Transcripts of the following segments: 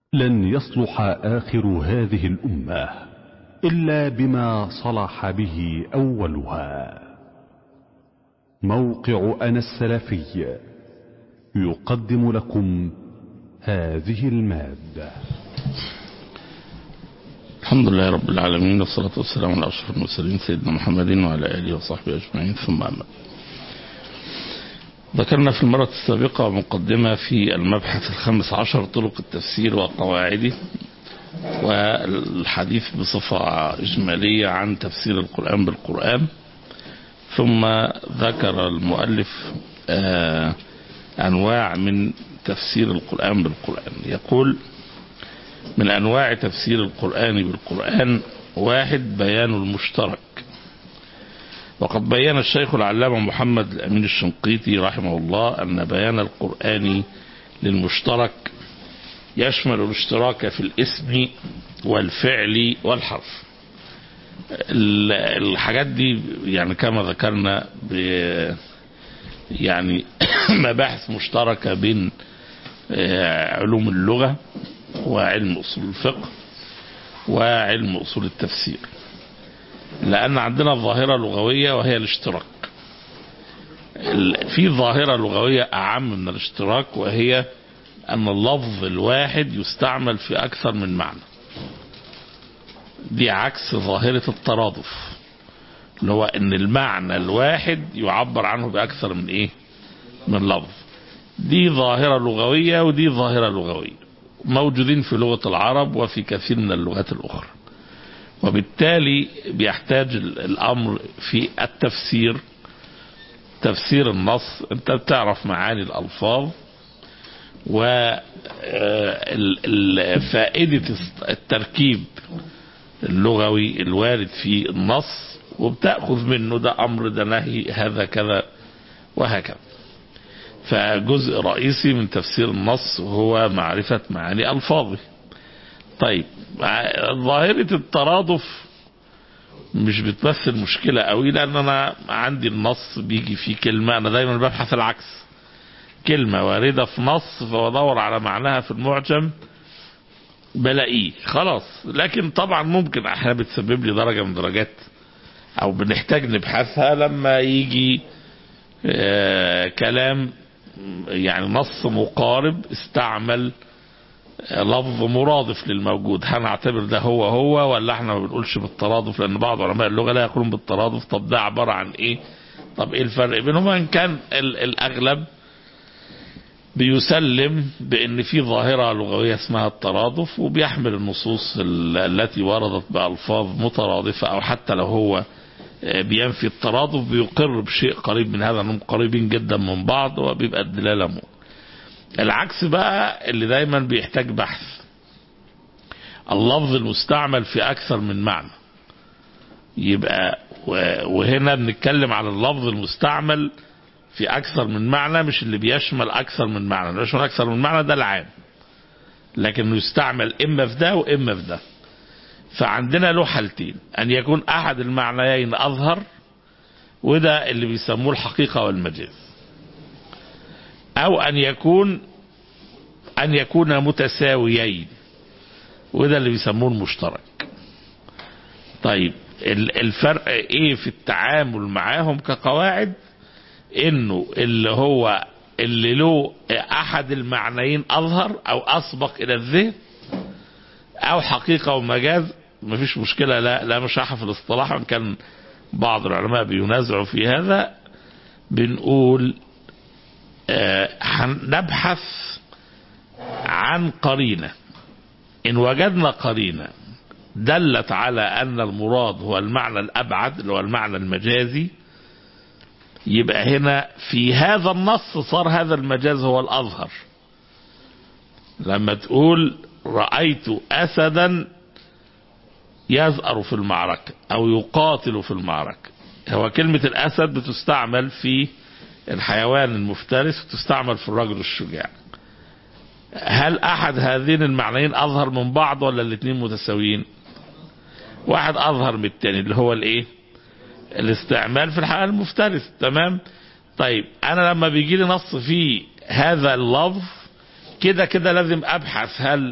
لن يصلح آخر هذه الأمة إلا بما صلح به أولها موقع أنا السلفي يقدم لكم هذه المادة الحمد لله رب العالمين والصلاة والسلام على أشرف المرسلين سيدنا محمد وعلى آله وصحبه أجمعين ثم أما ذكرنا في المرة السابقة مقدمة في المبحث الخامس عشر طرق التفسير وقواعده والحديث بصفة إجمالية عن تفسير القرآن بالقرآن ثم ذكر المؤلف آه أنواع من تفسير القرآن بالقرآن يقول من أنواع تفسير القرآن بالقرآن واحد بيان المشترك وقد بين الشيخ العلامة محمد الأمين الشنقيطي رحمه الله أن بيان القرآن للمشترك يشمل الاشتراك في الاسم والفعل والحرف الحاجات دي يعني كما ذكرنا يعني مباحث مشتركة بين علوم اللغة وعلم أصول الفقه وعلم أصول التفسير لأن عندنا ظاهرة لغوية وهي الاشتراك في ظاهرة لغوية أعم من الاشتراك وهي أن اللفظ الواحد يستعمل في أكثر من معنى دي عكس ظاهرة الترادف اللي هو أن المعنى الواحد يعبر عنه بأكثر من إيه من لفظ دي ظاهرة لغوية ودي ظاهرة لغوية موجودين في لغة العرب وفي كثير من اللغات الأخرى وبالتالي بيحتاج الأمر في التفسير تفسير النص انت بتعرف معاني الألفاظ وفائدة التركيب اللغوي الوارد في النص وبتأخذ منه ده أمر ده نهي هذا كذا وهكذا فجزء رئيسي من تفسير النص هو معرفة معاني ألفاظه طيب ظاهرة الترادف مش بتمثل مشكلة قوي لأن أنا عندي النص بيجي فيه كلمة أنا دايما ببحث العكس كلمة واردة في نص فبدور على معناها في المعجم بلاقيه خلاص لكن طبعا ممكن احيانا بتسبب لي درجة من درجات او بنحتاج نبحثها لما يجي آه كلام يعني نص مقارب استعمل لفظ مرادف للموجود هنعتبر ده هو هو ولا احنا ما بنقولش بالترادف لان بعض علماء اللغه لا يقولون بالترادف طب ده عباره عن ايه طب ايه الفرق بينهم ان كان الاغلب بيسلم بان في ظاهره لغويه اسمها الترادف وبيحمل النصوص التي وردت بالفاظ مترادفه او حتى لو هو بينفي الترادف بيقر بشيء قريب من هذا انهم قريبين جدا من بعض وبيبقى الدلاله مو. العكس بقى اللي دايما بيحتاج بحث اللفظ المستعمل في اكثر من معنى يبقى وهنا بنتكلم على اللفظ المستعمل في اكثر من معنى مش اللي بيشمل اكثر من معنى اللي بيشمل اكثر من معنى ده العام لكنه يستعمل اما في ده واما في ده فعندنا له حالتين ان يكون احد المعنيين اظهر وده اللي بيسموه الحقيقة والمجاز او ان يكون ان يكون متساويين وده اللي بيسموه المشترك طيب الفرق ايه في التعامل معاهم كقواعد انه اللي هو اللي له احد المعنيين اظهر او اسبق الى الذهن او حقيقة ومجاز مفيش مشكلة لا لا مشاحة في الاصطلاح وان كان بعض العلماء بينازعوا في هذا بنقول نبحث عن قرينة إن وجدنا قرينة دلت على أن المراد هو المعنى الأبعد اللي هو المعنى المجازي يبقى هنا في هذا النص صار هذا المجاز هو الأظهر لما تقول رأيت أسدا يزأر في المعركة أو يقاتل في المعركة هو كلمة الأسد بتستعمل في الحيوان المفترس وتستعمل في الرجل الشجاع هل أحد هذين المعنيين أظهر من بعض ولا الاثنين متساويين واحد أظهر من الثاني اللي هو الإيه الاستعمال في الحيوان المفترس تمام طيب أنا لما بيجي لي نص فيه هذا اللفظ كده كده لازم أبحث هل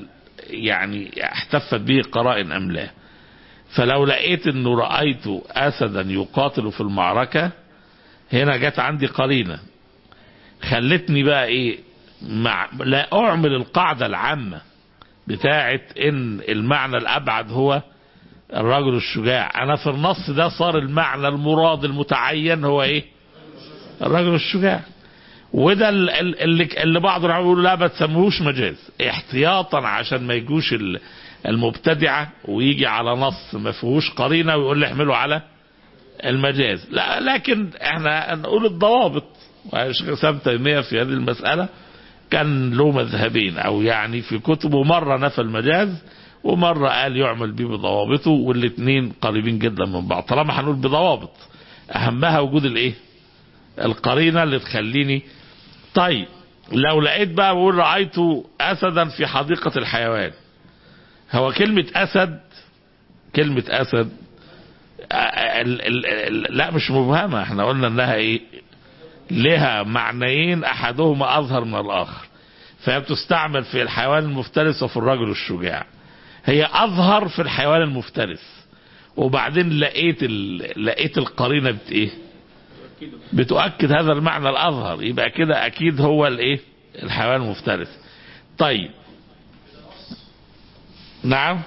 يعني احتفت به قرائن ام لا فلو لقيت انه رأيت اسدا يقاتل في المعركة هنا جت عندي قرينة خلتني بقى ايه مع لا اعمل القاعدة العامة بتاعت ان المعنى الابعد هو الرجل الشجاع انا في النص ده صار المعنى المراد المتعين هو ايه الرجل الشجاع وده ال- ال- اللي اللي بعض العلماء بيقولوا لا ما تسموهوش مجاز احتياطا عشان ما يجوش ال- المبتدعه ويجي على نص ما فيهوش قرينه ويقول لي احمله على المجاز لا لكن احنا نقول الضوابط والشيخ اسلام تيميه في هذه المساله كان له مذهبين او يعني في كتبه مره نفى المجاز ومره قال يعمل به بضوابطه والاثنين قريبين جدا من بعض طالما هنقول بضوابط اهمها وجود الايه القرينه اللي تخليني طيب لو لقيت بقى بقول رايت اسدا في حديقه الحيوان هو كلمه اسد كلمه اسد آه، ال- ال- ال- لا مش مبهمه احنا قلنا انها ايه لها معنيين احدهما اظهر من الاخر فهي بتستعمل في الحيوان المفترس وفي الرجل الشجاع هي اظهر في الحيوان المفترس وبعدين لقيت ال... لقيت القرينه بت ايه بتؤكد هذا المعنى الاظهر يبقى كده اكيد هو الايه الحيوان المفترس طيب نعم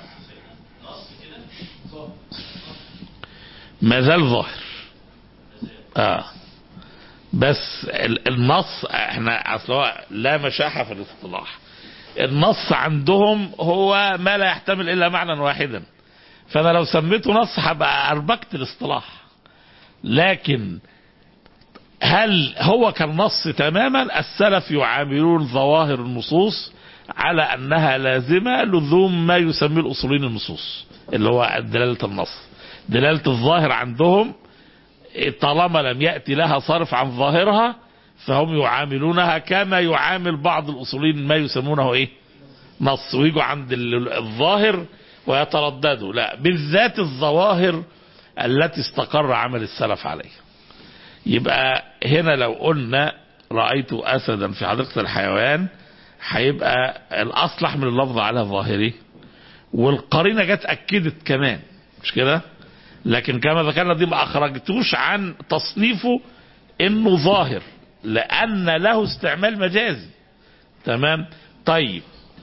ما زال ظاهر اه بس ال- النص احنا اصل هو لا مشاحه في الاصطلاح النص عندهم هو ما لا يحتمل الا معنى واحدا فانا لو سميته نص هبقى اربكت الاصطلاح لكن هل هو كالنص تماما السلف يعاملون ظواهر النصوص على انها لازمه لزوم ما يسميه الاصوليين النصوص اللي هو دلاله النص دلاله الظاهر عندهم طالما لم يأتي لها صرف عن ظاهرها فهم يعاملونها كما يعامل بعض الأصوليين ما يسمونه إيه نص ويجوا عند ال- الظاهر ويترددوا لا بالذات الظواهر التي استقر عمل السلف عليها يبقى هنا لو قلنا رأيت أسدا في حديقة الحيوان هيبقى الأصلح من اللفظ على ظاهره والقرينة جت أكدت كمان مش كده لكن كما ذكرنا دي ما أخرجتوش عن تصنيفه إنه ظاهر لأن له استعمال مجازي تمام طيب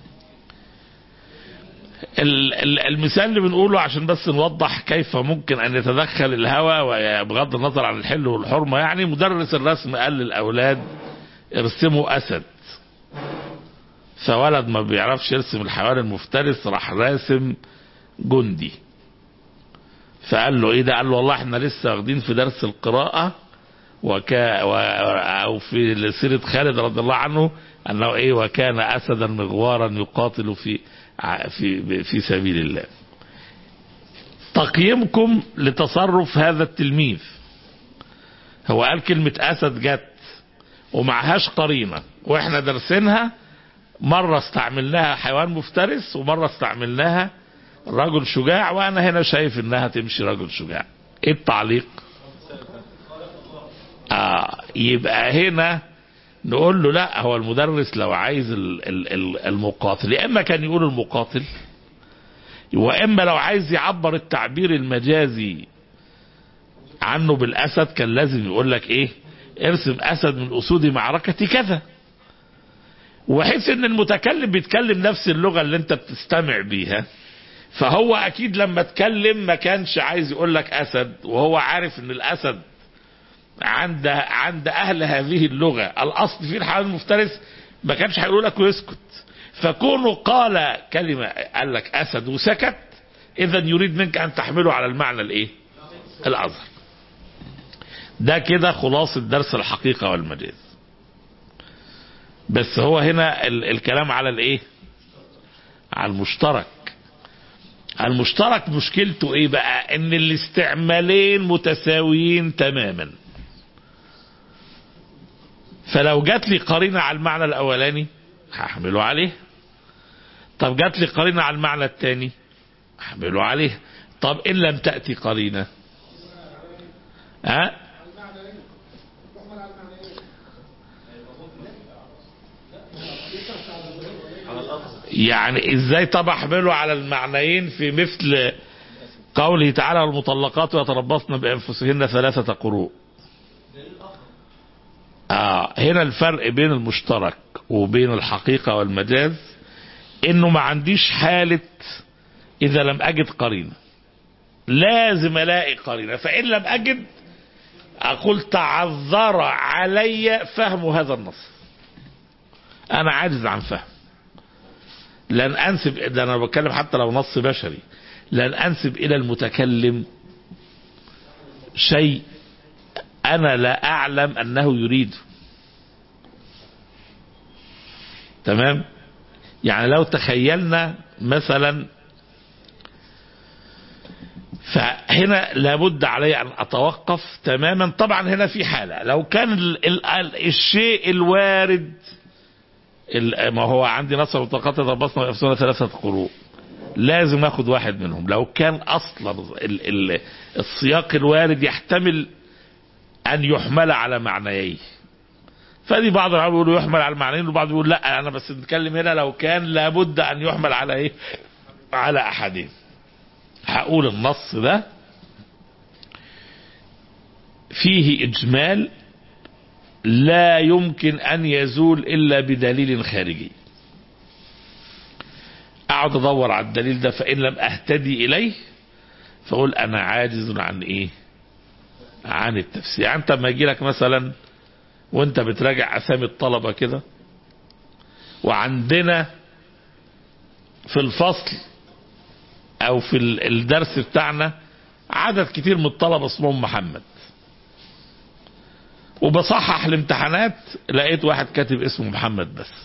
ال- ال- المثال اللي بنقوله عشان بس نوضح كيف ممكن ان يتدخل الهوى وبغض النظر عن الحل والحرمه يعني مدرس الرسم قال للاولاد ارسموا اسد فولد ما بيعرفش يرسم الحيوان المفترس راح راسم جندي فقال له ايه ده قال له والله احنا لسه واخدين في درس القراءه وكا و او في سيره خالد رضي الله عنه انه ايه وكان اسدا مغوارا يقاتل في ع- في في سبيل الله. تقييمكم لتصرف هذا التلميذ. هو قال كلمه اسد جت ومعهاش قرينه واحنا درسينها مره استعملناها حيوان مفترس ومره استعملناها رجل شجاع وانا هنا شايف انها تمشي رجل شجاع. ايه التعليق؟ آه يبقى هنا نقول له لا هو المدرس لو عايز ال- ال- ال- المقاتل يا اما كان يقول المقاتل واما لو عايز يعبر التعبير المجازي عنه بالاسد كان لازم يقول لك ايه ارسم اسد من اسود معركة كذا وحيث ان المتكلم بيتكلم نفس اللغة اللي انت بتستمع بيها فهو اكيد لما اتكلم ما كانش عايز يقول لك اسد وهو عارف ان الاسد عند عند اهل هذه اللغه الاصل في الحيوان المفترس ما كانش هيقولوا لك ويسكت فكونه قال كلمه قال لك اسد وسكت اذا يريد منك ان تحمله على المعنى الايه؟ الاظهر. ده كده خلاصه درس الحقيقه والمجاز. بس هو هنا ال الكلام على الايه؟ على المشترك. المشترك مشكلته ايه بقى؟ ان الاستعمالين متساويين تماما. فلو جات لي قرينه على المعنى الاولاني هحمله عليه طب جات لي قرينه على المعنى الثاني هحمله عليه طب ان لم تاتي قرينه ها يعني ازاي طب احمله على المعنيين في مثل قوله تعالى المطلقات يتربصن بانفسهن ثلاثة قروء آه هنا الفرق بين المشترك وبين الحقيقة والمجاز انه ما عنديش حالة اذا لم اجد قرينة لازم الاقي قرينة فان لم اجد اقول تعذر علي فهم هذا النص انا عاجز عن فهم لن انسب ده انا بتكلم حتى لو نص بشري لن انسب الى المتكلم شيء انا لا اعلم انه يريده تمام يعني لو تخيلنا مثلا فهنا لابد علي ان اتوقف تماما طبعا هنا في حاله لو كان ال ال ال الشيء الوارد ال- ما هو عندي نصر وطاقات تربصنا ويفسون ثلاثة قروء لازم اخد واحد منهم لو كان اصلا ال ال السياق الوارد يحتمل ان يحمل على معنيين فدي بعض العلماء بيقولوا يحمل على المعنيين وبعض يقول لا انا بس بتكلم هنا لو كان لابد ان يحمل على ايه على احدين هقول النص ده فيه اجمال لا يمكن ان يزول الا بدليل خارجي اقعد ادور على الدليل ده فان لم اهتدي اليه فاقول انا عاجز عن ايه عن التفسير يعني انت لما يجي لك مثلا وانت بتراجع اسامي الطلبه كده وعندنا في الفصل او في ال- الدرس بتاعنا عدد كتير من الطلبه اسمهم محمد وبصحح الامتحانات لقيت واحد كاتب اسمه محمد بس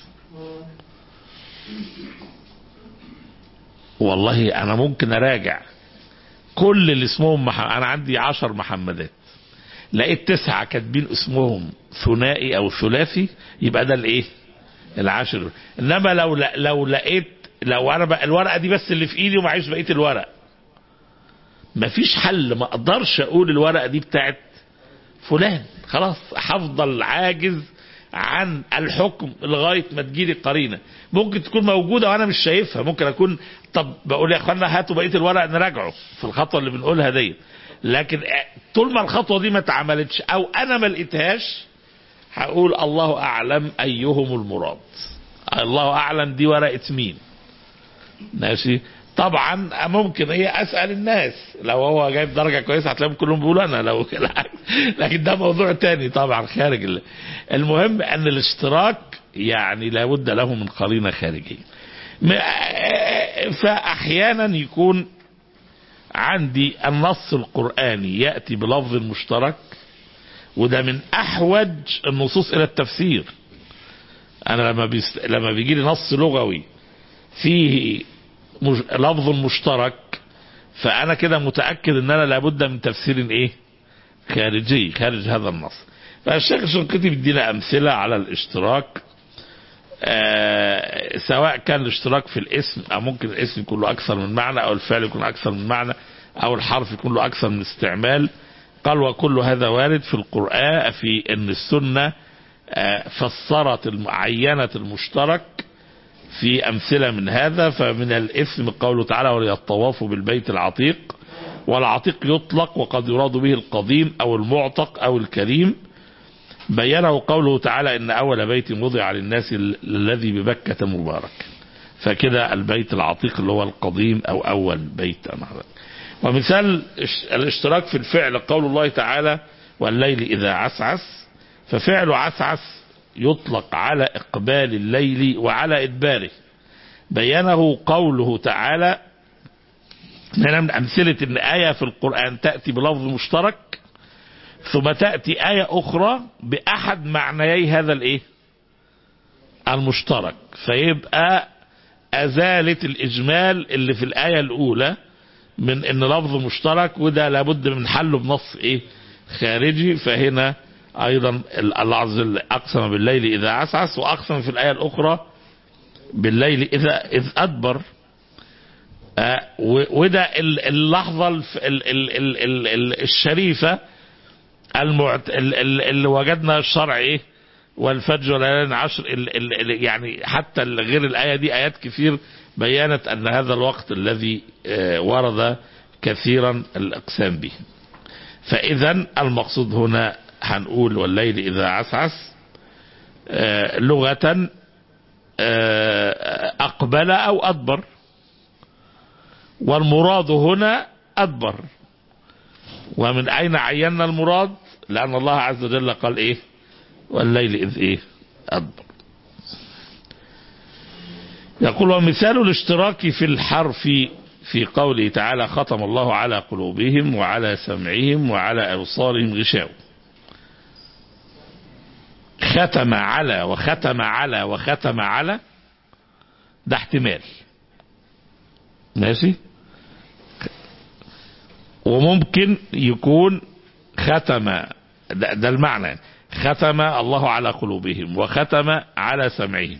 والله انا ممكن اراجع كل اللي اسمهم محمد انا عندي عشر محمدات لقيت تسعة كاتبين اسمهم ثنائي او ثلاثي يبقى ده الايه العاشر انما لو لو لقيت لو انا بقى الورقه دي بس اللي في ايدي ومعيش بقيه الورق مفيش حل ما اقدرش اقول الورقه دي بتاعت فلان خلاص هفضل عاجز عن الحكم لغايه ما تجيلي قرينه ممكن تكون موجوده وانا مش شايفها ممكن اكون طب بقول يا اخوانا هاتوا بقيه الورق نراجعه في الخطوه اللي بنقولها دي لكن طول ما الخطوه دي ما اتعملتش او انا ما لقيتهاش هقول الله اعلم ايهم المراد الله اعلم دي ورقه مين ماشي طبعا ممكن هي اسال الناس لو هو جايب درجه كويسه هتلاقيهم كلهم بيقولوا انا لو لكن ده موضوع تاني طبعا خارج ال- المهم ان الاشتراك يعني لابد له من قرينه خارجيه م- فاحيانا يكون عندي النص القراني ياتي بلفظ مشترك وده من احوج النصوص الى التفسير انا لما بيست... لما بيجي لي نص لغوي فيه مج... لفظ مشترك فانا كده متاكد ان انا لابد من تفسير ايه خارجي خارج هذا النص فالشيخ الشنقيطي بيدينا امثله على الاشتراك آه سواء كان الاشتراك في الاسم او ممكن الاسم يكون له اكثر من معنى او الفعل يكون اكثر من معنى او الحرف يكون له اكثر من استعمال قال وكل هذا وارد في القرآن في ان السنة آه فسرت المعينة المشترك في أمثلة من هذا فمن الإثم قوله تعالى وليطوافوا بالبيت العتيق والعتيق يطلق وقد يراد به القديم أو المعتق أو الكريم بينه قوله تعالى إن أول بيت وضع للناس الذي ببكة مبارك فكده البيت العتيق اللي هو القديم أو أول بيت ومثال الاشتراك في الفعل قول الله تعالى والليل إذا عسعس ففعل عسعس يطلق على إقبال الليل وعلى إدباره بينه قوله تعالى هنا من أمثلة أن آية في القرآن تأتي بلفظ مشترك ثم تأتي آية أخرى بأحد معنيي هذا الإيه المشترك فيبقى أزالت الإجمال اللي في الآية الأولى من أن لفظ مشترك وده لابد من حله بنص إيه خارجي فهنا ايضا الله عز وجل اقسم بالليل اذا عسعس واقسم في الايه الاخرى بالليل اذا اذ ادبر آه وده اللحظه الشريفه المعت... اللي وجدنا الشرع ايه والفجر وليالي عشر ال ال ال يعني حتى غير الآية دي آيات كثير بيانت أن هذا الوقت الذي آه، ورد كثيرا الأقسام به فإذا المقصود هنا هنقول والليل إذا عسعس آه، لغة آه، أقبل أو أدبر والمراد هنا أدبر ومن أين عينا المراد لأن الله عز وجل قال إيه والليل إذ إيه أدبر يقول ومثال الاشتراك في الحرف في قوله تعالى ختم الله على قلوبهم وعلى سمعهم وعلى أبصارهم غشاو ختم على وختم على وختم على ده احتمال ماشي وممكن يكون ختم ده, ده المعنى ختم الله على قلوبهم وختم على سمعهم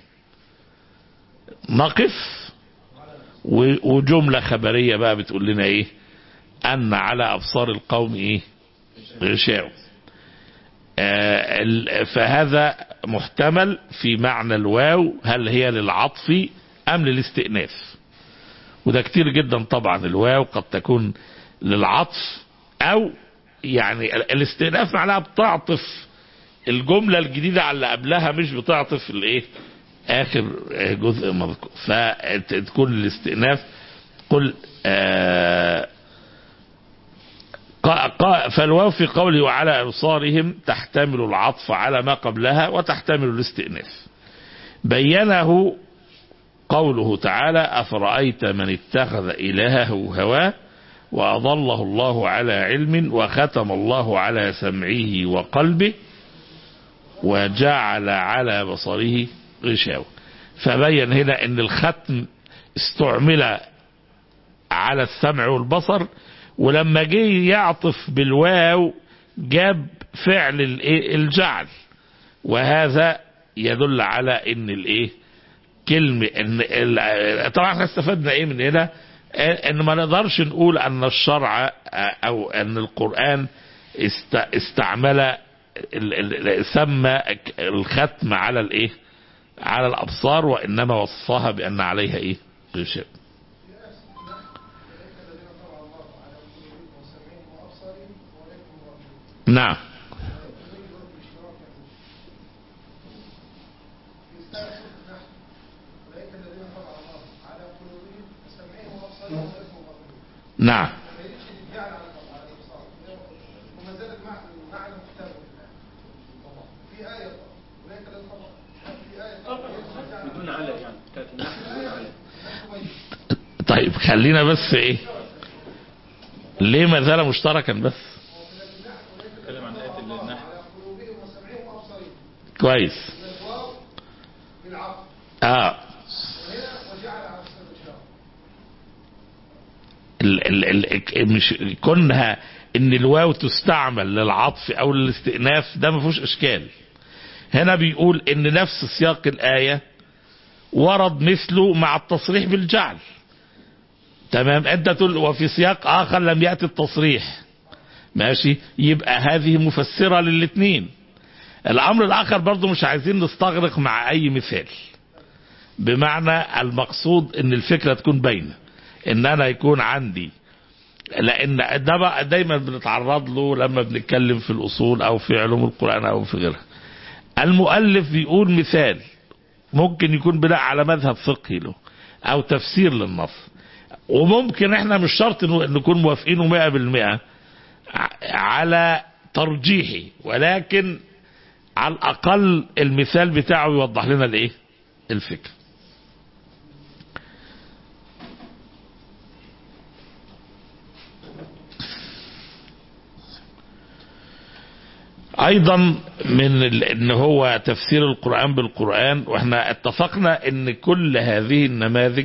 نقف و- وجملة خبرية بقى بتقول لنا ايه ان على ابصار القوم ايه غشاو آه، ال- فهذا محتمل في معنى الواو هل هي للعطف ام للاستئناف وده كتير جدا طبعا الواو قد تكون للعطف او يعني ال- الاستئناف معناها بتعطف الجملة الجديدة على اللي قبلها مش بتعطف الايه اخر جزء مذكور فتكون الاستئناف قل آه قا- قا- فالواو في قوله وعلى أبصارهم تحتمل العطف على ما قبلها وتحتمل الاستئناف بينه قوله تعالى أفرأيت من اتخذ إلهه هواه وأضله الله على علم وختم الله على سمعه وقلبه وجعل على بصره غشاوة فبين هنا ان الختم استعمل على السمع والبصر ولما جه يعطف بالواو جاب فعل الإيه؟ الجعل وهذا يدل على ان الايه كلمة ان ال- طبعا احنا استفدنا ايه من هنا ان ما نقدرش نقول ان الشرع او ان القرآن است استعمل ال- ال- ال- سمى الختم على الايه على الابصار وانما وصفها بان عليها ايه غشاء نعم نعم بدون على يعني كانت النحو بدون على طيب خلينا بس ايه ليه ما زال مشتركا بس نتكلم عن آية النحو كويس اه ال ال ال مش كونها ان الواو تستعمل للعطف او للاستئناف ده ما فيهوش اشكال هنا بيقول ان نفس سياق الايه ورد مثله مع التصريح بالجعل تمام انت تقول وفي سياق اخر لم ياتي التصريح ماشي يبقى هذه مفسره للاثنين الامر الاخر برضو مش عايزين نستغرق مع اي مثال بمعنى المقصود ان الفكره تكون باينه ان انا يكون عندي لان ده بقى دايما بنتعرض له لما بنتكلم في الاصول او في علوم القران او في غيرها المؤلف بيقول مثال ممكن يكون بناء على مذهب فقهي له او تفسير للنص وممكن احنا مش شرط إنه- نكون موافقينه مئة بالمئة ع- على ترجيحي ولكن على الاقل المثال بتاعه يوضح لنا الايه الفكر ايضا من ال- ان هو تفسير القرآن بالقرآن واحنا اتفقنا ان كل هذه النماذج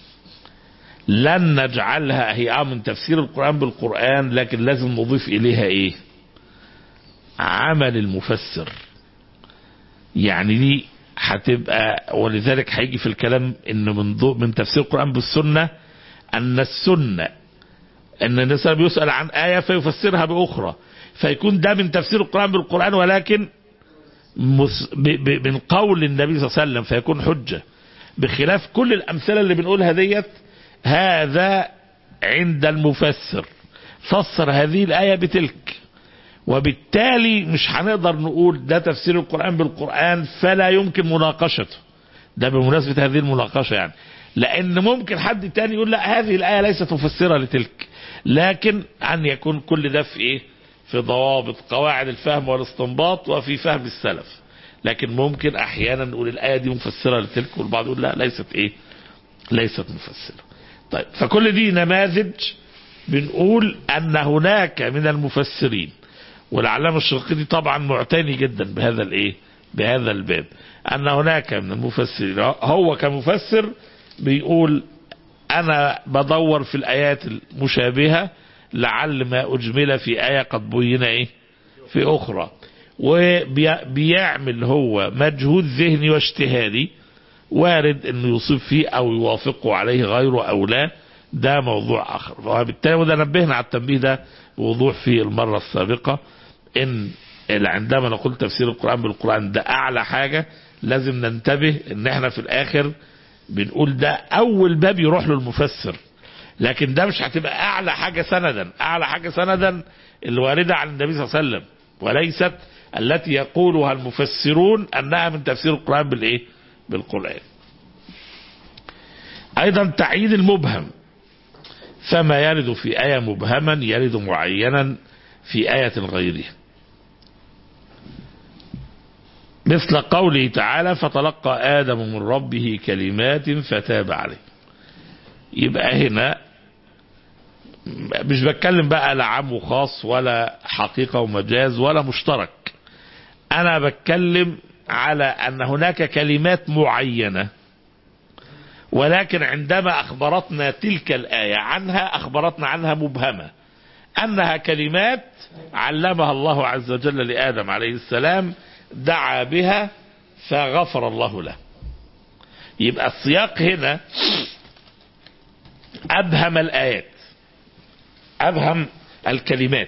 لن نجعلها هي آه من تفسير القرآن بالقرآن لكن لازم نضيف اليها ايه عمل المفسر يعني دي هتبقى ولذلك هيجي في الكلام ان من ضوء من تفسير القرآن بالسنة ان السنة ان الانسان بيسأل عن آية فيفسرها بأخرى فيكون ده من تفسير القرآن بالقرآن ولكن مس- ب- ب- من قول النبي صلى الله عليه وسلم فيكون حجة بخلاف كل الأمثلة اللي بنقولها ديت هذا عند المفسر فسر هذه الآية بتلك وبالتالي مش هنقدر نقول ده تفسير القرآن بالقرآن فلا يمكن مناقشته ده بمناسبة هذه المناقشة يعني لأن ممكن حد تاني يقول لا هذه الآية ليست مفسرة لتلك لكن أن يكون كل ده في إيه في ضوابط قواعد الفهم والاستنباط وفي فهم السلف لكن ممكن أحيانا نقول الآية دي مفسرة لتلك والبعض يقول لا ليست إيه ليست مفسرة طيب فكل دي نماذج بنقول أن هناك من المفسرين والعلامة الشنقيطي طبعا معتني جدا بهذا الايه بهذا الباب ان هناك من المفسرين هو كمفسر بيقول انا بدور في الايات المشابهة لعل ما اجمل في اية قد بين ايه في اخرى وبيعمل هو مجهود ذهني واجتهادي وارد انه يصيب فيه او يوافقه عليه غيره او لا ده موضوع اخر وبالتالي وده نبهنا على التنبيه ده بوضوح في المرة السابقة ان عندما نقول تفسير القرآن بالقرآن ده اعلى حاجة لازم ننتبه ان احنا في الاخر بنقول ده اول باب يروح له المفسر لكن ده مش هتبقى اعلى حاجة سندا اعلى حاجة سندا الواردة عن النبي صلى الله عليه وسلم وليست التي يقولها المفسرون انها من تفسير القرآن بالايه بالقرآن ايضا تعيين المبهم فما يرد في آية مبهما يرد معينا في آية غيرها مثل قوله تعالى فتلقى آدم من ربه كلمات فتاب عليه يبقى هنا مش بتكلم بقى لا عام وخاص ولا حقيقة ومجاز ولا مشترك أنا بتكلم على أن هناك كلمات معينة ولكن عندما أخبرتنا تلك الآية عنها أخبرتنا عنها مبهمة أنها كلمات علمها الله عز وجل لآدم عليه السلام دعا بها فغفر الله له يبقى السياق هنا أبهم الآيات أبهم الكلمات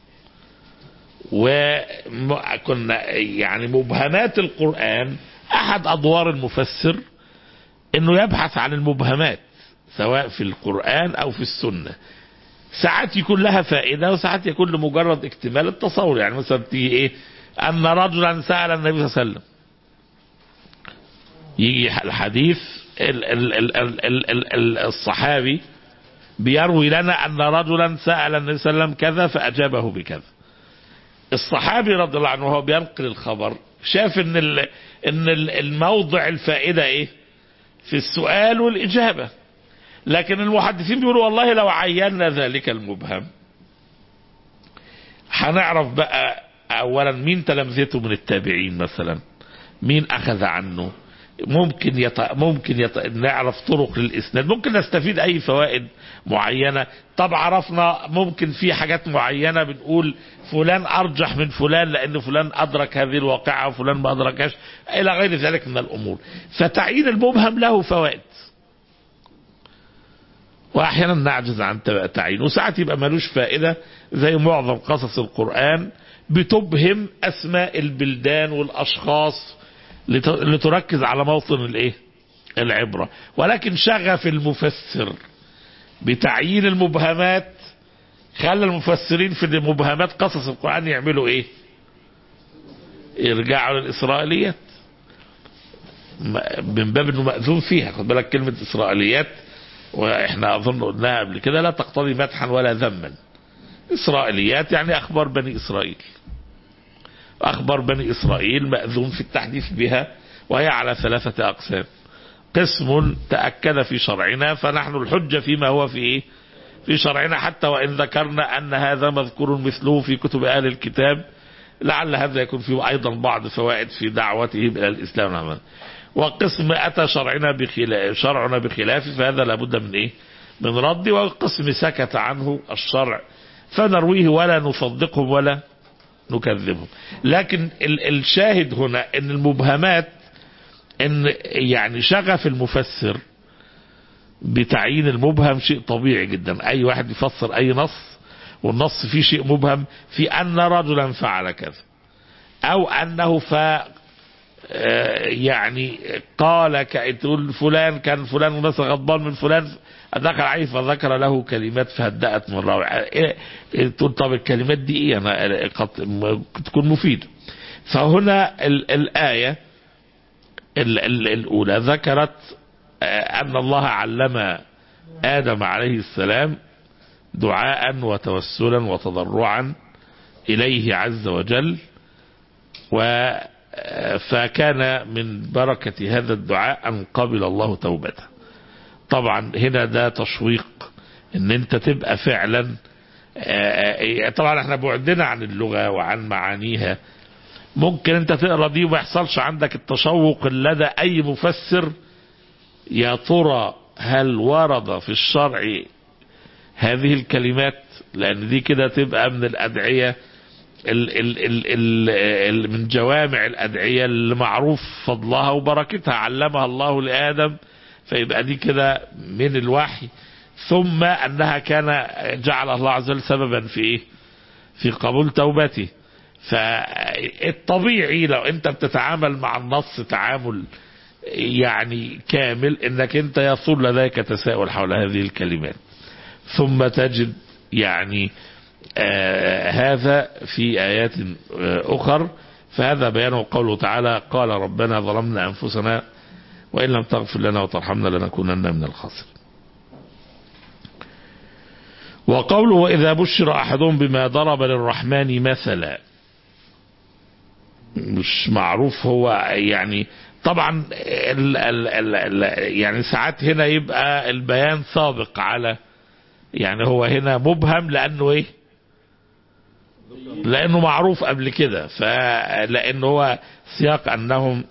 وكنا يعني مبهمات القرآن أحد أدوار المفسر انه يبحث عن المبهمات سواء في القرآن او في السنة ساعات يكون لها فائدة وساعات يكون لمجرد اكتمال التصور يعني مثلا تيجي ايه ان رجلا سأل النبي صلى الله عليه وسلم يجي الحديث ال ال ال ال ال ال ال الصحابي بيروي لنا ان رجلا سأل النبي صلى الله عليه وسلم كذا فاجابه بكذا الصحابي رضي الله عنه وهو بينقل الخبر شاف ان ال ان الموضع الفائدة ايه في السؤال والإجابة لكن المحدثين بيقولوا والله لو عينا ذلك المبهم هنعرف بقى أولا مين تلامذته من التابعين مثلا مين أخذ عنه ممكن يط... ممكن يط... نعرف طرق للإسناد ممكن نستفيد أي فوائد معينة طب عرفنا ممكن في حاجات معينة بنقول فلان أرجح من فلان لأن فلان أدرك هذه الواقعة وفلان ما أدركهاش إلى غير ذلك من الأمور فتعيين المبهم له فوائد وأحيانا نعجز عن تعيينه وساعات يبقى ملوش فائدة زي معظم قصص القرآن بتبهم أسماء البلدان والأشخاص لتركز على موطن الايه العبرة ولكن شغف المفسر بتعيين المبهمات خلى المفسرين في المبهمات قصص القرآن يعملوا ايه يرجعوا للإسرائيليات من باب انه مأذون فيها خد بالك كلمة إسرائيليات واحنا اظن قلناها قبل كده لا تقتضي مدحا ولا ذما إسرائيليات يعني أخبار بني إسرائيل أخبار بني إسرائيل مأذون في التحديث بها وهي على ثلاثة أقسام قسم تأكد في شرعنا فنحن الحجة فيما هو في إيه؟ في شرعنا حتى وإن ذكرنا أن هذا مذكور مثله في كتب أهل الكتاب لعل هذا يكون فيه أيضا بعض فوائد في دعوتهم إلى الإسلام نعم. وقسم أتى شرعنا بخلاف شرعنا بخلافه فهذا لابد من إيه من رد وقسم سكت عنه الشرع فنرويه ولا نصدقهم ولا نكذبهم لكن الشاهد هنا ان المبهمات ان يعني شغف المفسر بتعيين المبهم شيء طبيعي جدا اي واحد يفسر اي نص والنص فيه شيء مبهم في ان رجلا فعل كذا او انه ف آه، يعني قال ك- تقول فلان كان فلان مثلا غضبان من فلان دخل عليه فذكر له كلمات فهدأت من روعه إيه- إيه تقول طب الكلمات دي ايه انا قد م- تكون مفيده فهنا ال- الايه ال- ال- الاولى ذكرت آه، ان الله علم ادم عليه السلام دعاء وتوسلا وتضرعا اليه عز وجل و فكان من بركة هذا الدعاء أن قبل الله توبته طبعا هنا ده تشويق ان انت تبقى فعلا آه، آه، طبعا احنا بعدنا عن اللغة وعن معانيها ممكن انت تقرا دي وما يحصلش عندك التشوق لدى اي مفسر يا ترى هل ورد في الشرع هذه الكلمات لان دي كده تبقى من الادعيه ال ال ال ال ال من جوامع الأدعية اللي معروف فضلها وبركتها علمها الله لآدم فيبقى دي كده من الوحي ثم أنها كان جعل الله عز وجل سببا في إيه في قبول توبته فالطبيعي لو أنت بتتعامل مع النص تعامل يعني كامل انك انت يصول لديك تساؤل حول هذه الكلمات ثم تجد يعني آه هذا في آيات آه أخر فهذا بيانه قوله تعالى قال ربنا ظلمنا أنفسنا وإن لم تغفر لنا وترحمنا لنكونن من الخاسرين وقوله وإذا بشر أحدهم بما ضرب للرحمن مثلا مش معروف هو يعني طبعا ال ال ال ال يعني ساعات هنا يبقى البيان سابق على يعني هو هنا مبهم لأنه ايه لانه معروف قبل كده فلانه هو سياق انهم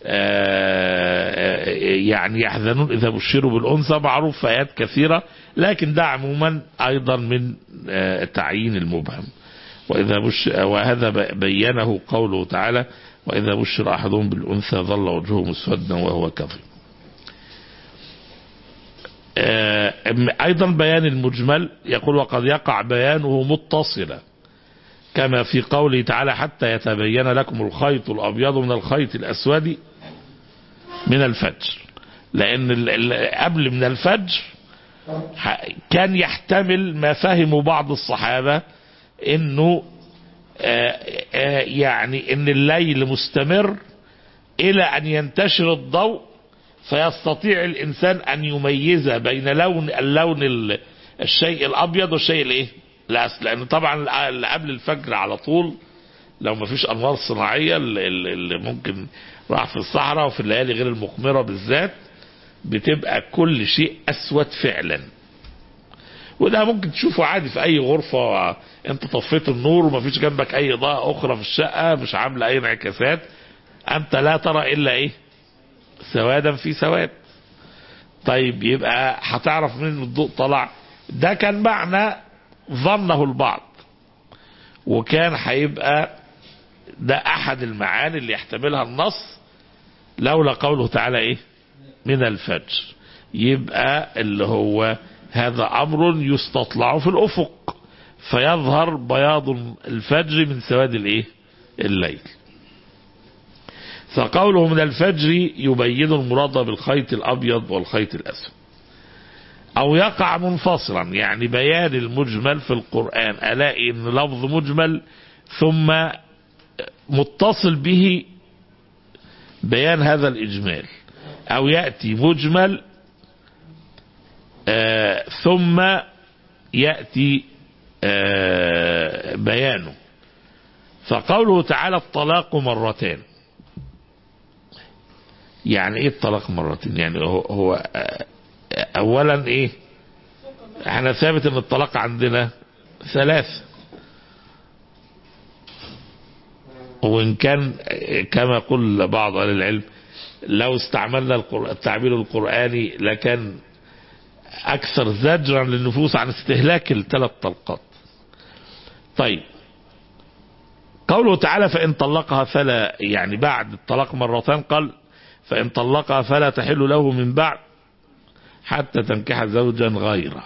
آه، يعني يحزنون اذا بشروا بالانثى معروف في ايات كثيره لكن ده عموما ايضا من آه، تعيين المبهم واذا بش وهذا ب- بينه قوله تعالى واذا بشر احدهم بالانثى ظل وجهه مسودا وهو كظيم آه، ايضا بيان المجمل يقول وقد يقع بيانه متصلا كما في قوله تعالى حتى يتبين لكم الخيط الأبيض من الخيط الأسود من الفجر لأن ال- ال- قبل من الفجر ح- كان يحتمل ما فهموا بعض الصحابة انه آه، آه، يعني ان الليل مستمر الى ان ينتشر الضوء فيستطيع الانسان ان يميز بين لون اللون ال- الشيء الابيض والشيء الايه الاسود لان طبعا اللي قبل الفجر على طول لو ما فيش انوار صناعيه اللي اللي ممكن راح في الصحراء وفي الليالي غير المقمره بالذات بتبقى كل شيء اسود فعلا وده ممكن تشوفه عادي في اي غرفه انت طفيت النور وما فيش جنبك اي اضاءه اخرى في الشقه مش عامله اي انعكاسات انت لا ترى الا ايه سوادا في سواد طيب يبقى هتعرف منين الضوء طلع ده كان معنى ظنه البعض وكان هيبقى ده احد المعاني اللي يحتملها النص لولا قوله تعالى ايه من الفجر يبقى اللي هو هذا امر يستطلع في الافق فيظهر بياض الفجر من سواد الايه الليل فقوله من الفجر يبين المراد بالخيط الابيض والخيط الاسود او يقع منفصلا يعني بيان المجمل في القرآن الاقي ان لفظ مجمل ثم متصل به بيان هذا الاجمال او يأتي مجمل آه ثم يأتي آه بيانه فقوله تعالى الطلاق مرتان يعني ايه الطلاق مرتين يعني هو, هو آه اولا ايه احنا ثابت ان الطلاق عندنا ثلاث وان كان كما قل بعض اهل العلم لو استعملنا القر- التعبير القرآني لكان اكثر زجرا للنفوس عن استهلاك الثلاث طلقات طيب قوله تعالى فإن طلقها فلا يعني بعد الطلاق مرتين قال فإن طلقها فلا تحل له من بعد حتى تنكح زوجا غيره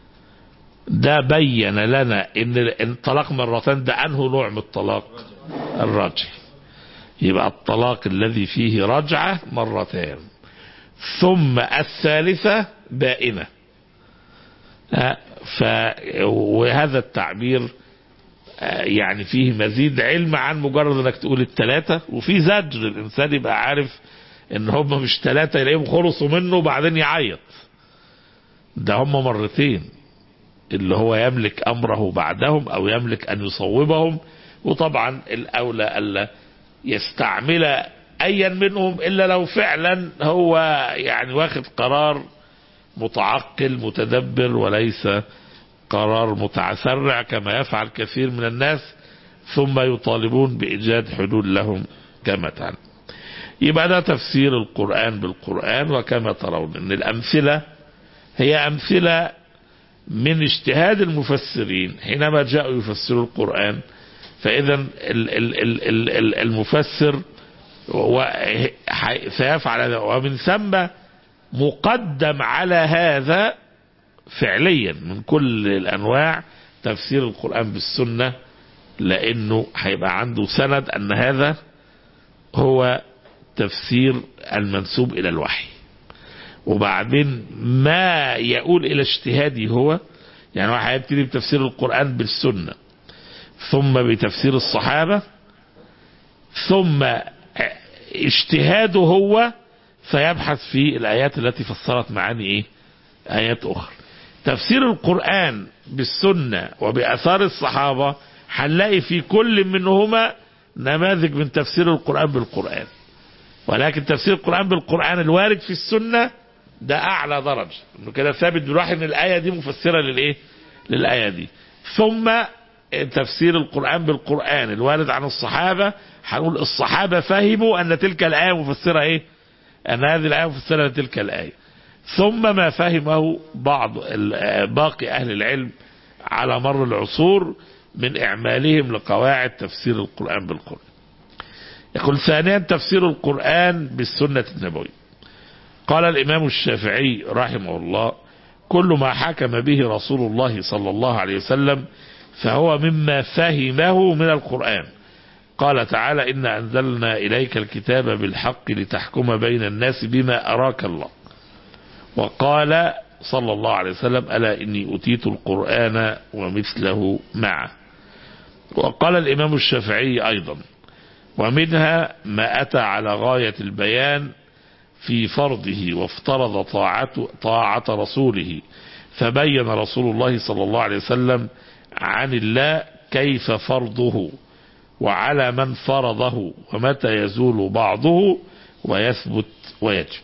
ده بين لنا ان الطلاق مرتين ده انه نوع من الطلاق الرجع يبقى الطلاق الذي فيه رجعة مرتان ثم الثالثة بائنة آه، ف وهذا التعبير آه، يعني فيه مزيد علم عن مجرد انك تقول الثلاثة وفي زجر الانسان يبقى عارف ان هم مش ثلاثة يلاقيهم خلصوا منه وبعدين يعيط ده هم مرتين اللي هو يملك امره بعدهم او يملك ان يصوبهم وطبعا الاولى الا يستعمل ايا منهم الا لو فعلا هو يعني واخد قرار متعقل متدبر وليس قرار متسرع كما يفعل كثير من الناس ثم يطالبون بإيجاد حلول لهم كما تعلم يبقى ده تفسير القرآن بالقرآن وكما ترون أن الأمثلة هي أمثلة من اجتهاد المفسرين حينما جاءوا يفسروا القرآن فإذا ال- ال- ال- ال- ال- المفسر و- ح- سيفعل هذا ومن ثم مقدم على هذا فعليا من كل الانواع تفسير القران بالسنه لانه هيبقى عنده سند ان هذا هو تفسير المنسوب الى الوحي وبعدين ما يقول الى اجتهادي هو يعني هو هيبتدي بتفسير القران بالسنه ثم بتفسير الصحابه ثم اجتهاده هو فيبحث في الآيات التي فسرت معاني إيه آيات أخرى تفسير القرآن بالسنة وبأثار الصحابة هنلاقي في كل منهما نماذج من تفسير القرآن بالقرآن ولكن تفسير القرآن بالقرآن الوارد في السنة ده أعلى درجة إنه كده ثابت بالوحي إن الآية دي مفسرة للإيه للآية دي ثم تفسير القرآن بالقرآن الوارد عن الصحابة هنقول الصحابة فهموا أن تلك الآية مفسرة إيه أن هذه الآية مفسرة لتلك الآية ثم ما فهمه بعض ال- باقي أهل العلم على مر العصور من إعمالهم لقواعد تفسير القرآن بالقرآن يقول ثانيا تفسير القرآن بالسنة النبوية قال الإمام الشافعي رحمه الله كل ما حكم به رسول الله صلى الله عليه وسلم فهو مما فهمه من القرآن قال تعالى إنا أنزلنا إليك الكتاب بالحق لتحكم بين الناس بما أراك الله وقال صلى الله عليه وسلم ألا إني أتيت القرآن ومثله معه وقال الإمام الشافعي أيضا ومنها ما أتى على غاية البيان في فرضه وافترض طاعة, طاعة رسوله فبين رسول الله صلى الله عليه وسلم عن الله كيف فرضه وعلى من فرضه ومتى يزول بعضه ويثبت ويجب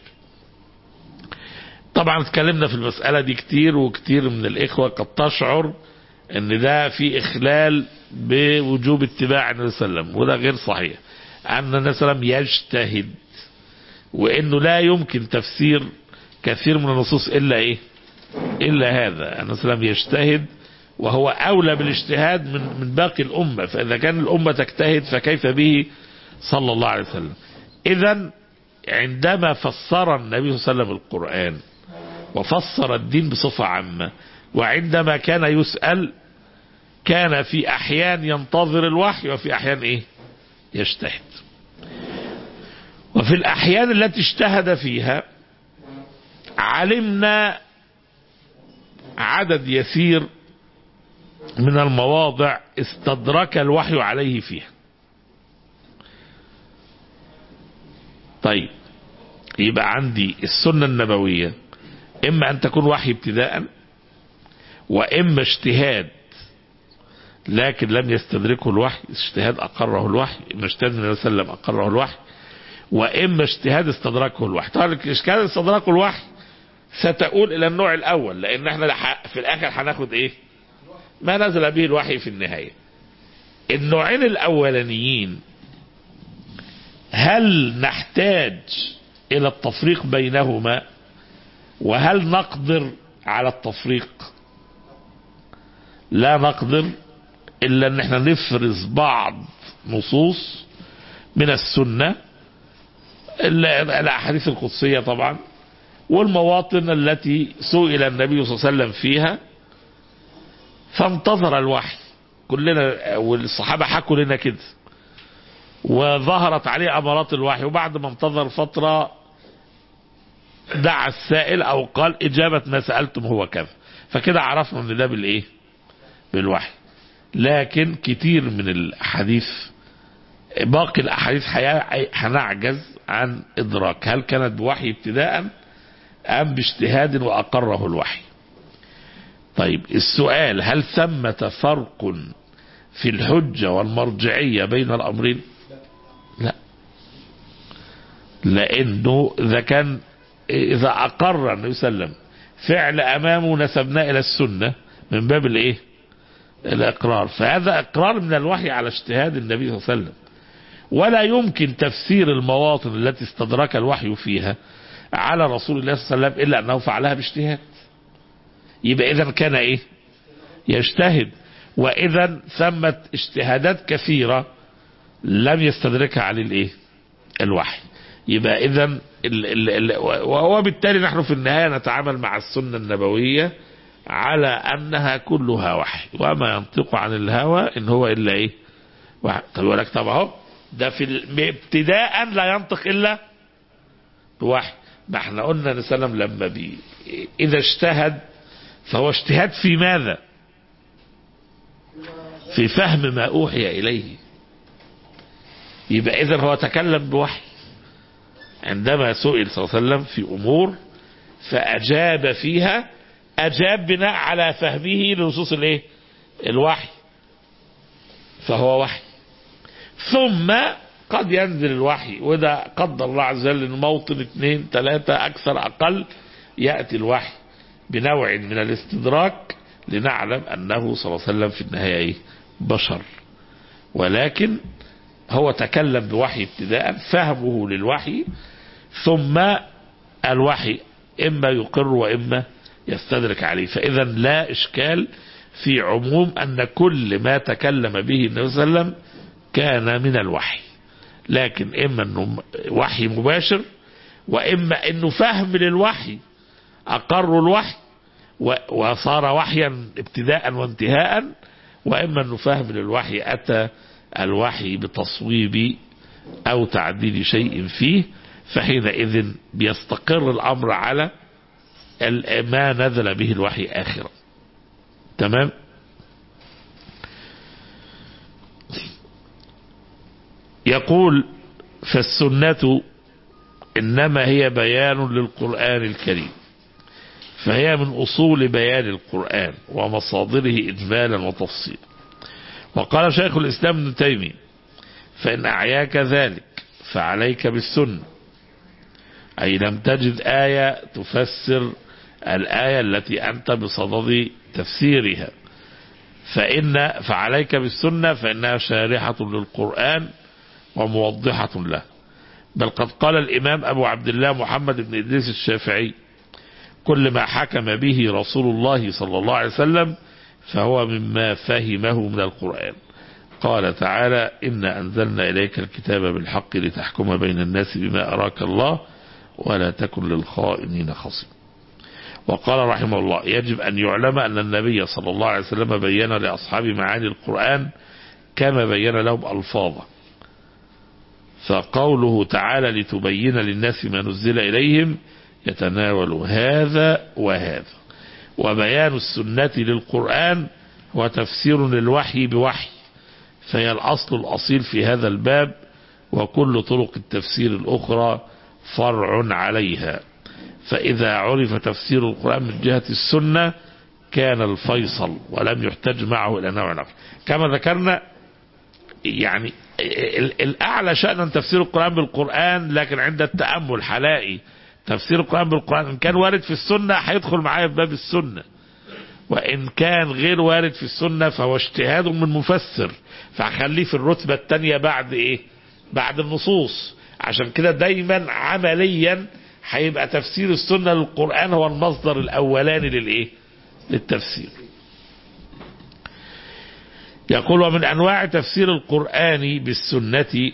طبعا اتكلمنا في المسألة دي كتير وكتير من الإخوة قد تشعر ان ده في إخلال بوجوب اتباع النبي صلى الله عليه وسلم وده غير صحيح أن النبي صلى الله عليه وسلم يجتهد وانه لا يمكن تفسير كثير من النصوص الا ايه الا هذا النبي صلى الله عليه وسلم يجتهد وهو اولى بالاجتهاد من من باقي الامه فاذا كان الامه تجتهد فكيف به صلى الله عليه وسلم اذا عندما فسر النبي صلى الله عليه وسلم القران وفسر الدين بصفه عامه وعندما كان يسال كان في احيان ينتظر الوحي وفي احيان ايه يجتهد وفي الأحيان التي اجتهد فيها علمنا عدد يسير من المواضع استدرك الوحي عليه فيها طيب يبقى عندي السنة النبوية إما أن تكون وحي ابتداء وإما اجتهاد لكن لم يستدركه الوحي اجتهاد أقره الوحي إما اجتهاد النبي صلى الله عليه وسلم أقره الوحي واما اجتهاد استدركه الوحي طبعا اجتهاد استدركه الوحي ستؤول الى النوع الاول لان احنا في الاخر هناخد ايه ما نزل به الوحي في النهايه النوعين الاولانيين هل نحتاج الى التفريق بينهما وهل نقدر على التفريق لا نقدر الا ان احنا نفرز بعض نصوص من السنه الاحاديث القدسيه طبعا والمواطن التي سئل النبي صلى الله عليه وسلم فيها فانتظر الوحي كلنا والصحابه حكوا لنا كده وظهرت عليه أمارات الوحي وبعد ما انتظر فترة دعا السائل أو قال إجابة ما سألتم هو كذا فكده عرفنا أن ده بالإيه بالوحي لكن كتير من الأحاديث باقي الأحاديث حيا- هنعجز عن إدراك هل كانت بوحي ابتداء أم باجتهاد وأقره الوحي طيب السؤال هل ثمة فرق في الحجة والمرجعية بين الأمرين لا لأنه إذا كان إذا أقر النبي صلى الله عليه وسلم فعل أمامه نسبناه إلى السنة من باب الإيه الإقرار فهذا إقرار من الوحي على اجتهاد النبي صلى الله عليه وسلم ولا يمكن تفسير المواطن التي استدرك الوحي فيها على رسول الله صلى الله عليه وسلم إلا أنه فعلها باجتهاد يبقى إذا كان إيه يجتهد وإذا ثمت اجتهادات كثيرة لم يستدركها عليه الإيه الوحي يبقى إذا ال- ال- ال- وبالتالي نحن في النهاية نتعامل مع السنة النبوية على أنها كلها وحي وما ينطق عن الهوى إن هو إلا إيه وحي طب يقول لك طب أهو ده في ال- ابتداء لا ينطق إلا بوحي ما احنا قلنا النبي صلى الله عليه وسلم لما بي إذا اجتهد فهو اجتهاد في ماذا في فهم ما أوحي إليه يبقى إذا هو تكلم بوحي عندما سئل صلى الله عليه وسلم في أمور فأجاب فيها أجاب بناء على فهمه لنصوص الايه الوحي فهو وحي ثم قد ينزل الوحي وده قدر الله عز وجل ان موطن اثنين ثلاثة اكثر اقل يأتي الوحي بنوع من الاستدراك لنعلم انه صلى الله عليه وسلم في النهاية ايه بشر ولكن هو تكلم بوحي ابتداء فهمه للوحي ثم الوحي اما يقر واما يستدرك عليه فاذا لا اشكال في عموم ان كل ما تكلم به النبي صلى الله عليه وسلم كان من الوحي لكن اما انه وحي مباشر واما انه فهم للوحي اقر الوحي و- وصار وحيا ابتداء وانتهاء واما انه فهم للوحي اتى الوحي بتصويب او تعديل شيء فيه فحينئذ بيستقر الامر على ال- ما نزل به الوحي اخرا تمام يقول فالسنة إنما هي بيان للقرآن الكريم فهي من أصول بيان القرآن ومصادره إجمالا وتفصيلا وقال شيخ الإسلام ابن تيمية فإن أعياك ذلك فعليك بالسنة أي لم تجد آية تفسر الآية التي أنت بصدد تفسيرها فإن فعليك بالسنة فإنها شارحة للقرآن وموضحة له بل قد قال الإمام أبو عبد الله محمد بن إدريس الشافعي كل ما حكم به رسول الله صلى الله عليه وسلم فهو مما فهمه من القرآن قال تعالى إنا أنزلنا إليك الكتاب بالحق لتحكم بين الناس بما أراك الله ولا تكن للخائنين خصيم وقال رحمه الله يجب أن يعلم أن النبي صلى الله عليه وسلم بين لأصحاب معاني القرآن كما بين لهم ألفاظه فقوله تعالى لتبين للناس ما نزل إليهم يتناول هذا وهذا وبيان السنة للقرآن هو تفسير للوحي بوحي فهي الأصل الأصيل في هذا الباب وكل طرق التفسير الأخرى فرع عليها فإذا عرف تفسير القرآن من جهة السنة كان الفيصل ولم يحتج معه إلى نوع آخر كما ذكرنا يعني ال- الأعلى شأنا تفسير القرآن بالقرآن لكن عند التأمل هلاقي تفسير القرآن بالقرآن إن كان وارد في السنة هيدخل معايا في باب السنة وإن كان غير وارد في السنة فهو اجتهاد من مفسر فهخليه في الرتبة الثانية بعد إيه بعد النصوص عشان كده دايما عمليا هيبقى تفسير السنة للقرآن هو المصدر الأولاني للإيه للتفسير يقول ومن أنواع تفسير القرآن بالسنة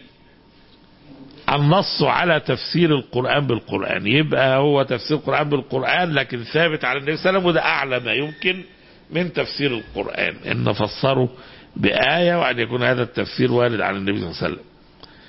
النص على تفسير القرآن بالقرآن يبقى هو تفسير القرآن بالقرآن لكن ثابت على النبي صلى الله عليه وسلم وده أعلى ما يمكن من تفسير القرآن إن نفسره بآية وأن يكون هذا التفسير وارد عن النبي صلى الله عليه وسلم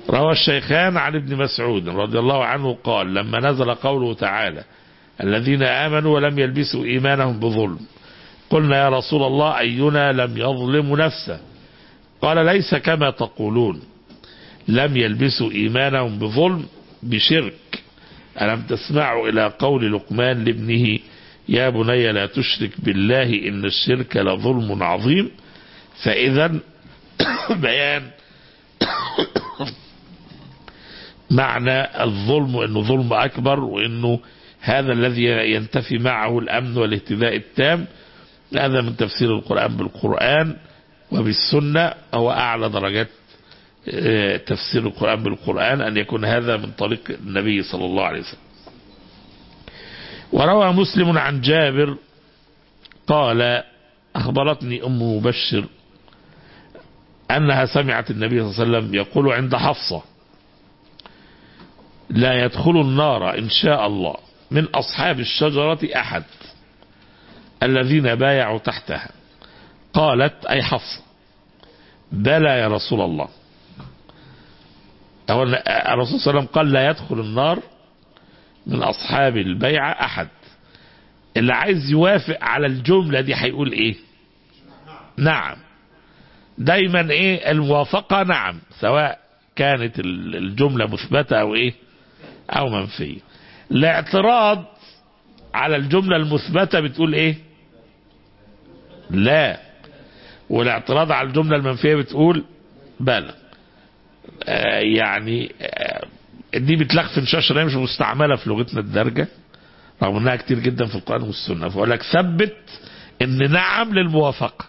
روى الشيخان عن ابن مسعود رضي الله عنه قال لما نزل قوله تعالى الذين آمنوا ولم يلبسوا إيمانهم بظلم قلنا يا رسول الله أينا لم يظلم نفسه قال ليس كما تقولون لم يلبسوا إيمانهم بظلم بشرك ألم تسمعوا إلى قول لقمان لابنه يا بني لا تشرك بالله إن الشرك لظلم عظيم فإذا بيان معنى الظلم انه ظلم اكبر وانه هذا الذي ينتفي معه الامن والاهتداء التام هذا من تفسير القران بالقران وبالسنه هو اعلى درجات آه، تفسير القران بالقران ان يكون هذا من طريق النبي صلى الله عليه وسلم وروى مسلم عن جابر قال اخبرتني ام مبشر انها سمعت النبي صلى الله عليه وسلم يقول عند حفصه لا يدخل النار إن شاء الله من أصحاب الشجرة أحد الذين بايعوا تحتها قالت أي حفصة بلى يا رسول الله أو الرسول صلى الله عليه وسلم قال لا يدخل النار من أصحاب البيعة أحد اللي عايز يوافق على الجملة دي هيقول إيه نعم دايما إيه الموافقة نعم سواء كانت الجملة مثبتة أو إيه أو منفية الاعتراض على الجملة المثبتة بتقول إيه لا والاعتراض على الجملة المنفية بتقول بلى آه يعني آه دي بتلخفن شاشة مش مستعملة في لغتنا الدارجة رغم انها كتير جدا في القرآن والسنة فأقول لك ثبت ان نعم للموافقة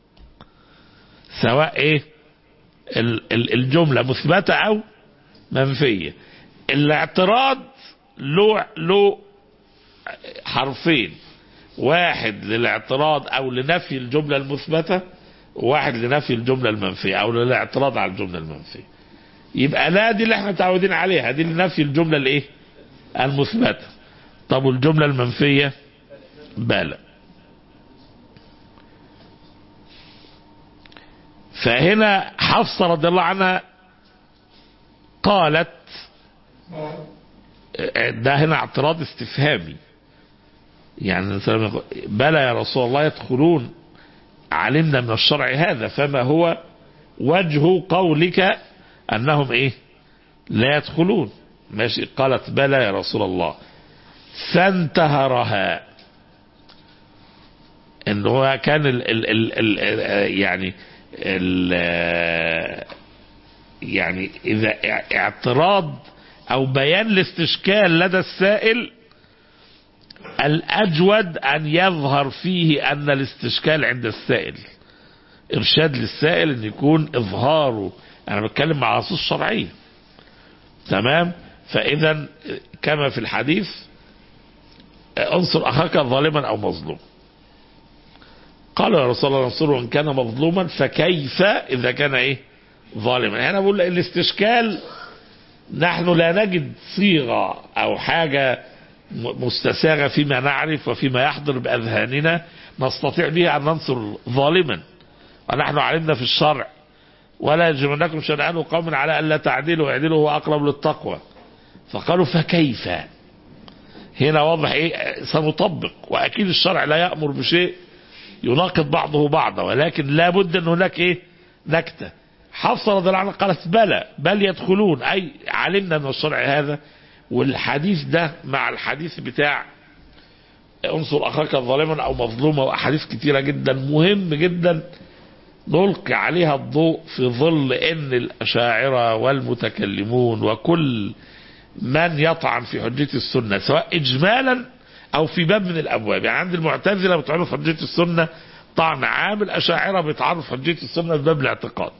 سواء ايه ال- ال- الجملة مثبتة او منفية الاعتراض له له حرفين واحد للاعتراض او لنفي الجملة المثبتة وواحد لنفي الجملة المنفية او للاعتراض على الجملة المنفية يبقى لا دي اللي احنا متعودين عليها دي لنفي الجملة الايه المثبتة طب والجملة المنفية بلى فهنا حفصة رضي الله عنها قالت ده هنا اعتراض استفهامي يعني الإنسان يقول بلى يا رسول الله يدخلون علمنا من الشرع هذا فما هو وجه قولك أنهم إيه لا يدخلون ماشي قالت بلى يا رسول الله فانتهرها ان هو كان ال ال ال ال يعني ال يعني اذا اعتراض او بيان الاستشكال لدى السائل الاجود ان يظهر فيه ان الاستشكال عند السائل ارشاد للسائل ان يكون اظهاره انا بتكلم مع نصوص شرعيه تمام فاذا كما في الحديث انصر اخاك ظالما او مظلوم قال يا رسول الله انصره ان كان مظلوما فكيف اذا كان ايه ظالما هنا بقول الاستشكال نحن لا نجد صيغه او حاجه مستساغه فيما نعرف وفيما يحضر باذهاننا نستطيع بها ان ننصر ظالما ونحن علمنا في الشرع ولا يجرمنكم شنآن قوم على الا تعدلوا اعدلوا هو اقرب للتقوى فقالوا فكيف هنا واضح ايه سنطبق واكيد الشرع لا يامر بشيء يناقض بعضه بعضا ولكن لا بد ان هناك ايه نكته حفصه رضي الله عنها قالت بلى بل يدخلون اي علمنا من الشرع هذا والحديث ده مع الحديث بتاع انصر اخاك ظالما او مظلوما واحاديث كتيره جدا مهم جدا نلقي عليها الضوء في ظل ان الاشاعره والمتكلمون وكل من يطعن في حجيه السنه سواء اجمالا او في باب من الابواب يعني عند المعتزله بيطعنوا في حجيه السنه طعن عام الاشاعره بيطعنوا في حجيه السنه في باب الاعتقاد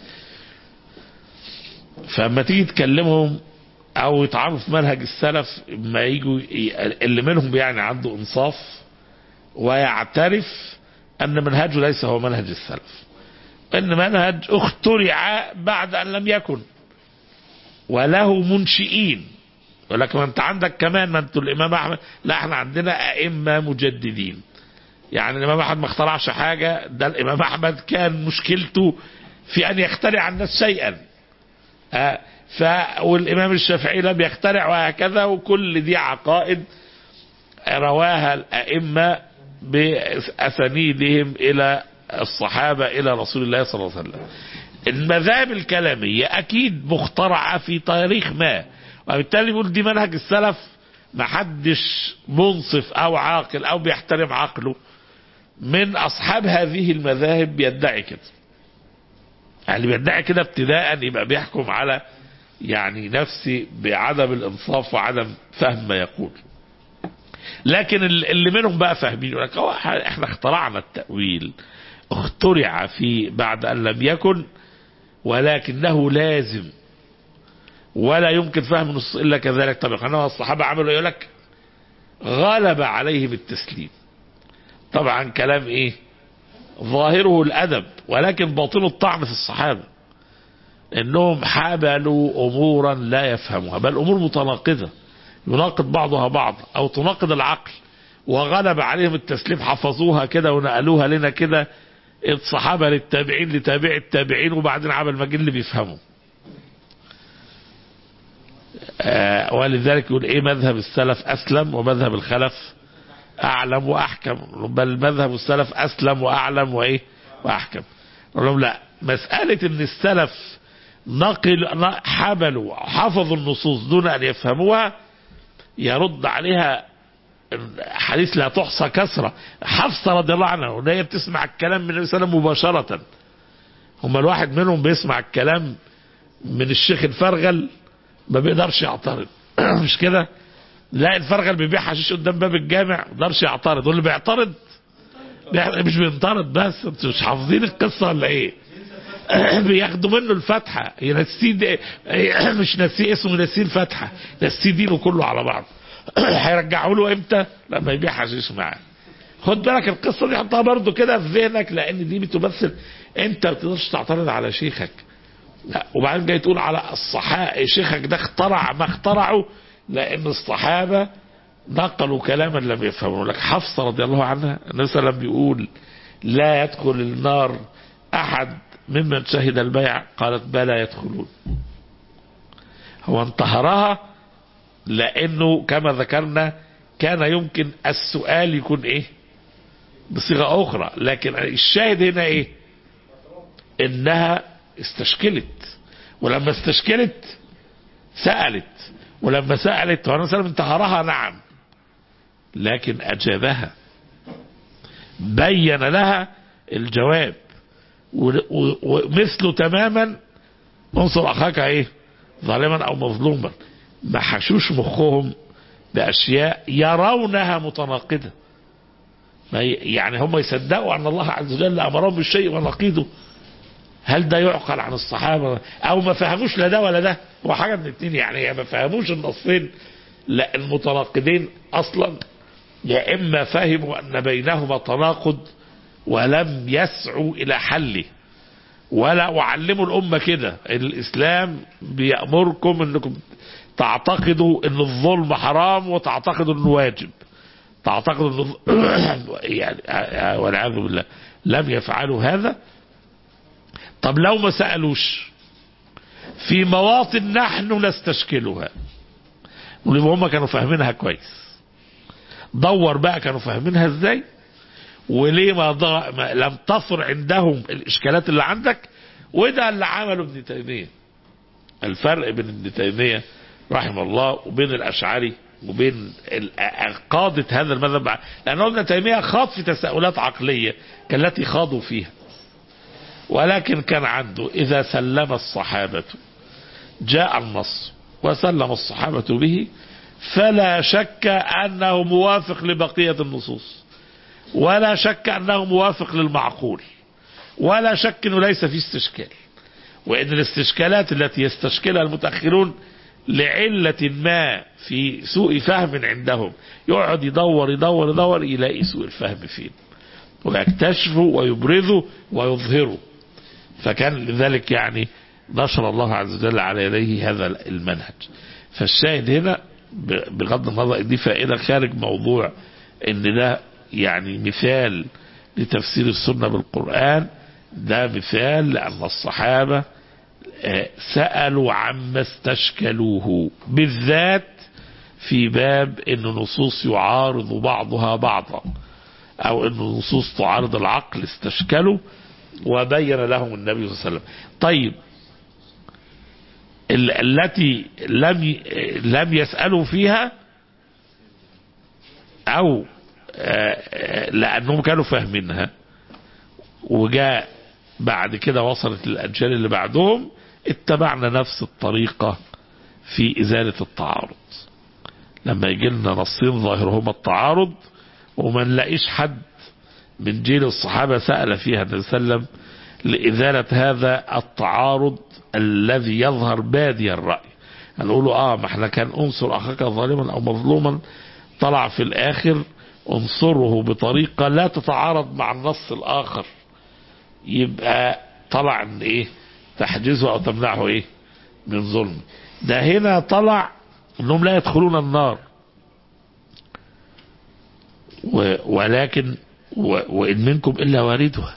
فلما تيجي تكلمهم او يطعنوا في منهج السلف ما يجوا اللي منهم يعني عنده انصاف ويعترف ان منهجه ليس هو منهج السلف ان منهج اخترع بعد ان لم يكن وله منشئين ولكن انت عندك كمان ما انتوا الامام احمد لا احنا عندنا ائمه مجددين يعني الامام احمد ما اخترعش حاجه ده الامام احمد كان مشكلته في ان يخترع الناس شيئا آه ف والإمام الشافعي لم يخترع وهكذا وكل دي عقائد رواها الأئمة بأسانيدهم إلى الصحابة إلى رسول الله صلى الله عليه وسلم المذاهب الكلامية أكيد مخترعة في تاريخ ما وبالتالي بيقول دي منهج السلف محدش منصف أو عاقل أو بيحترم عقله من أصحاب هذه المذاهب بيدعي كده يعني بيدعي كده ابتداء يبقى بيحكم على يعني نفسي بعدم الانصاف وعدم فهم ما يقول لكن اللي منهم بقى فاهمين يقول لك هو احنا اخترعنا التأويل اخترع في بعد ان لم يكن ولكنه لازم ولا يمكن فهم النص الا كذلك طب انا الصحابه عملوا يقول لك غلب عليه بالتسليم طبعا كلام ايه ظاهره الادب ولكن باطنه الطعن في الصحابه انهم حملوا امورا لا يفهمها بل امور متناقضه يناقض بعضها بعض او تناقض العقل وغلب عليهم التسليم حفظوها كده ونقلوها لنا كده الصحابة للتابعين لتابع التابعين وبعدين عمل مجل اللي بيفهموا آه ولذلك يقول ايه مذهب السلف اسلم ومذهب الخلف اعلم واحكم بل مذهب السلف اسلم واعلم وايه واحكم لهم لا مسألة ان السلف نقل حملوا حفظوا النصوص دون ان يفهموها يرد عليها حديث لا تحصى كثرة حفصة رضي الله عنها وهي بتسمع الكلام من النبي صلى الله عليه وسلم مباشرة هم الواحد منهم بيسمع الكلام من الشيخ الفرغل ما بيقدرش يعترض مش كده لا الفرغل بيبيع حشيش قدام باب الجامع ما بيقدرش يعترض واللي بيعترض مش بينطرد بس انتوا مش حافظين القصة ولا ايه بياخدوا منه الفاتحة ينسيه مش نسيه اسمه نسيه الفاتحة نسيه دينه كله على بعض هيرجعوا له امتى لما يبيع حشيش معاه خد بالك القصه دي حطها برضو كده في ذهنك لان دي بتمثل انت ما بتقدرش تعترض على شيخك لا وبعدين جاي تقول على الصحابه شيخك ده اخترع ما اخترعه لان الصحابه نقلوا كلاما لم يفهموا لك حفصه رضي الله عنها النبي صلى الله عليه وسلم بيقول لا يدخل النار احد ممن شهد البيع قالت بلى يدخلون هو انتهرها لانه كما ذكرنا كان يمكن السؤال يكون ايه بصيغه اخرى لكن الشاهد هنا ايه انها استشكلت ولما استشكلت سالت ولما سالت وانا سلم انتهرها نعم لكن اجابها بين لها الجواب ومثله تماما انصر اخاك ايه ظالما او مظلوما ما حشوش مخهم بأشياء يرونها متناقضة يعني هم يصدقوا أن الله عز وجل أمرهم بالشيء ونقيضه هل ده يعقل عن الصحابة أو ما فهموش لا ده ولا ده هو حاجة من الاثنين يعني ما فهموش النصين لا المتناقضين أصلا يا إما فهموا أن بينهما تناقض ولم يسعوا إلى حله ولا وعلموا الأمة كده الإسلام بيأمركم أنكم تعتقدوا ان الظلم حرام وتعتقدوا انه واجب تعتقدوا انه يعني والعياذ بالله لم يفعلوا هذا طب لو ما سالوش في مواطن نحن نستشكلها ولما هم كانوا فاهمينها كويس دور بقى كانوا فاهمينها ازاي وليه ما, ضغ... ما لم تصر عندهم الاشكالات اللي عندك وده اللي عمله ابن تيميه الفرق بين ابن تيميه رحمه الله وبين الأشعري وبين قادة هذا المذهب لأن ابن تيمية خاض في تساؤلات عقلية كالتي خاضوا فيها ولكن كان عنده إذا سلم الصحابة جاء النص وسلم الصحابة به فلا شك أنه موافق لبقية النصوص ولا شك أنه موافق للمعقول ولا شك أنه ليس في استشكال وإن الاستشكالات التي يستشكلها المتأخرون لعلة ما في سوء فهم عندهم يقعد يدور يدور يدور يلاقي سوء الفهم فين ويكتشفه ويبرزه ويظهره فكان لذلك يعني نشر الله عز وجل على يديه هذا المنهج فالشاهد هنا بغض النظر دي فائدة خارج موضوع ان ده يعني مثال لتفسير السنة بالقرآن ده مثال لأن الصحابة آه، سألوا عما استشكلوه بالذات في باب ان نصوص يعارض بعضها بعضا او ان نصوص تعارض العقل استشكلوا وبين لهم النبي صلى الله عليه وسلم طيب ال- التي لم ي- لم يسألوا فيها او آه، آه، لانهم كانوا فاهمينها وجاء بعد كده وصلت للاجيال اللي بعدهم اتبعنا نفس الطريقة في ازالة التعارض لما يجي لنا نصين ظاهرهما التعارض وما نلاقيش حد من جيل الصحابة سأل فيها النبي صلى الله عليه وسلم لإزالة هذا التعارض الذي يظهر بادي الرأي هنقول اه ما احنا كان انصر اخاك ظالما او مظلوما طلع في الاخر انصره بطريقة لا تتعارض مع النص الاخر يبقى طلع ان ايه تحجزه او تمنعه ايه من ظلم ده هنا طلع انهم لا يدخلون النار و ولكن و وان منكم الا واردها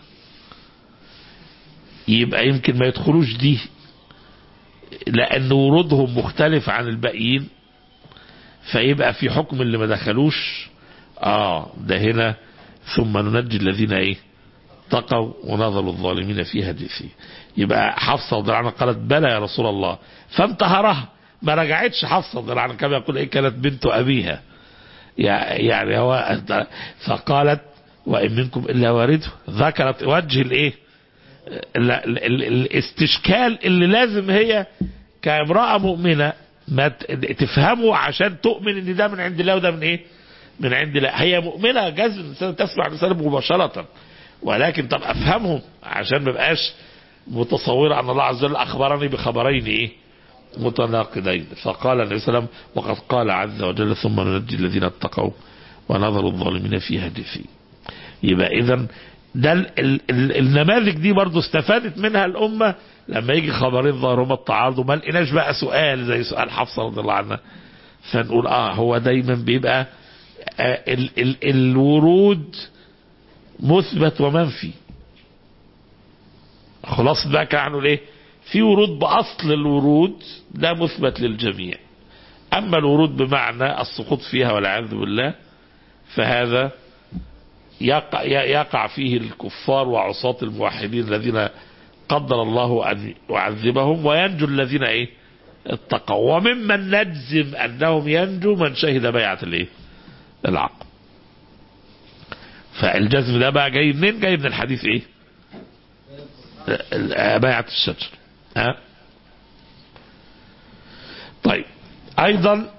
يبقى يمكن ما يدخلوش دي لان ورودهم مختلف عن الباقيين فيبقى في حكم اللي ما دخلوش اه ده هنا ثم ننجي الذين ايه اتقوا ونظر الظالمين فيها جثي يبقى حفصه رضي الله عنها قالت بلى يا رسول الله فانتهرها ما رجعتش حفصه رضي الله عنها كما يقول ايه كانت بنت ابيها يعني هو فقالت وان منكم الا واردها ذكرت وجه الايه ال- ال- ال- الاستشكال اللي لازم هي كامرأة مؤمنة ما ت- تفهمه عشان تؤمن ان ده من عند الله وده من ايه من عند الله هي مؤمنة جزم الإنسان تسمع الرسالة مباشرة ولكن طب افهمهم عشان ما بقاش متصورة ان الله عز وجل اخبرني بخبرين ايه متناقضين فقال النبي صلى الله عليه وسلم وقد قال عز وجل ثم ننجي الذين اتقوا ونظر الظالمين فيها جثيا يبقى اذا ده ال ال ال النماذج دي برضو استفادت منها الامه لما يجي خبرين ظاهرهما التعارض وما لقيناش بقى سؤال زي سؤال حفصه رضي الله عنها فنقول اه هو دايما بيبقى آه ال ال الورود مثبت ومنفي خلاص بقى كان عنه ليه في ورود باصل الورود ده مثبت للجميع اما الورود بمعنى السقوط فيها والعياذ بالله فهذا يقع, يقع فيه الكفار وعصاة الموحدين الذين قدر الله أن يعذبهم وينجو الذين إيه اتقوا وممن نجزم أنهم ينجو من شهد بيعة الإيه العقل فالجزم ده بقى جاي منين جاي من الحديث إيه بيعة الشجر ها طيب أيضا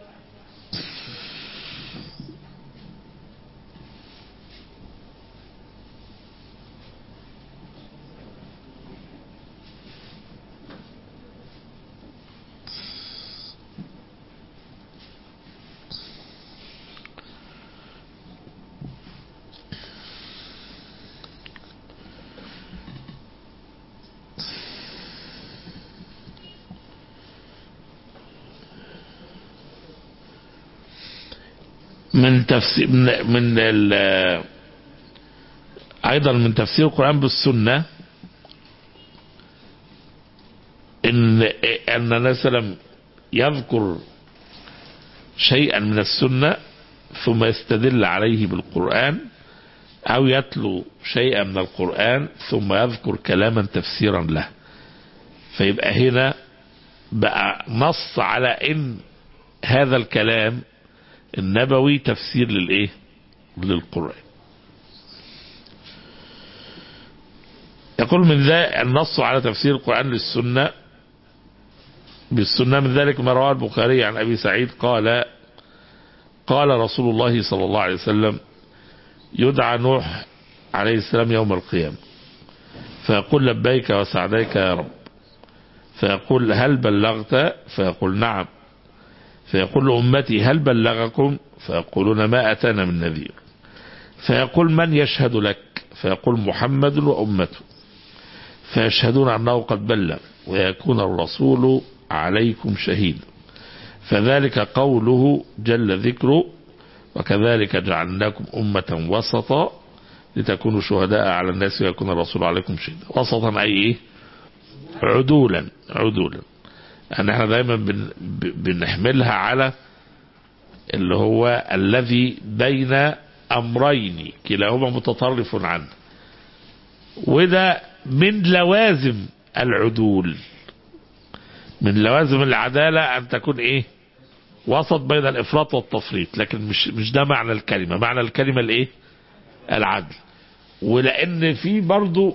من تفسير من, من ال- ايضا من تفسير القران بالسنه ان ان النبي صلى الله عليه وسلم يذكر شيئا من السنه ثم يستدل عليه بالقران او يتلو شيئا من القران ثم يذكر كلاما تفسيرا له فيبقى هنا بقى نص على ان هذا الكلام النبوي تفسير للايه للقرآن يقول من ذا النص على تفسير القرآن للسنة بالسنة من ذلك ما رواه البخاري عن أبي سعيد قال قال رسول الله صلى الله عليه وسلم يدعى نوح عليه السلام يوم القيامة فيقول لبيك وسعديك يا رب فيقول هل بلغت فيقول نعم فيقول لأمتي هل بلغكم فيقولون ما أتانا من نذير فيقول من يشهد لك فيقول محمد وأمته فيشهدون أنه قد بلغ ويكون الرسول عليكم شهيدا فذلك قوله جل ذكره وكذلك جعلناكم أمة وسطا لتكونوا شهداء على الناس ويكون الرسول عليكم شهيدا وسطا أي إيه عدولا عدولا ان احنا دايما بن ب- بنحملها على اللي هو الذي بين امرين كلاهما متطرف عنه وده من لوازم العدول من لوازم العدالة ان تكون ايه وسط بين الافراط والتفريط لكن مش مش ده معنى الكلمة معنى الكلمة الايه العدل ولان في برضو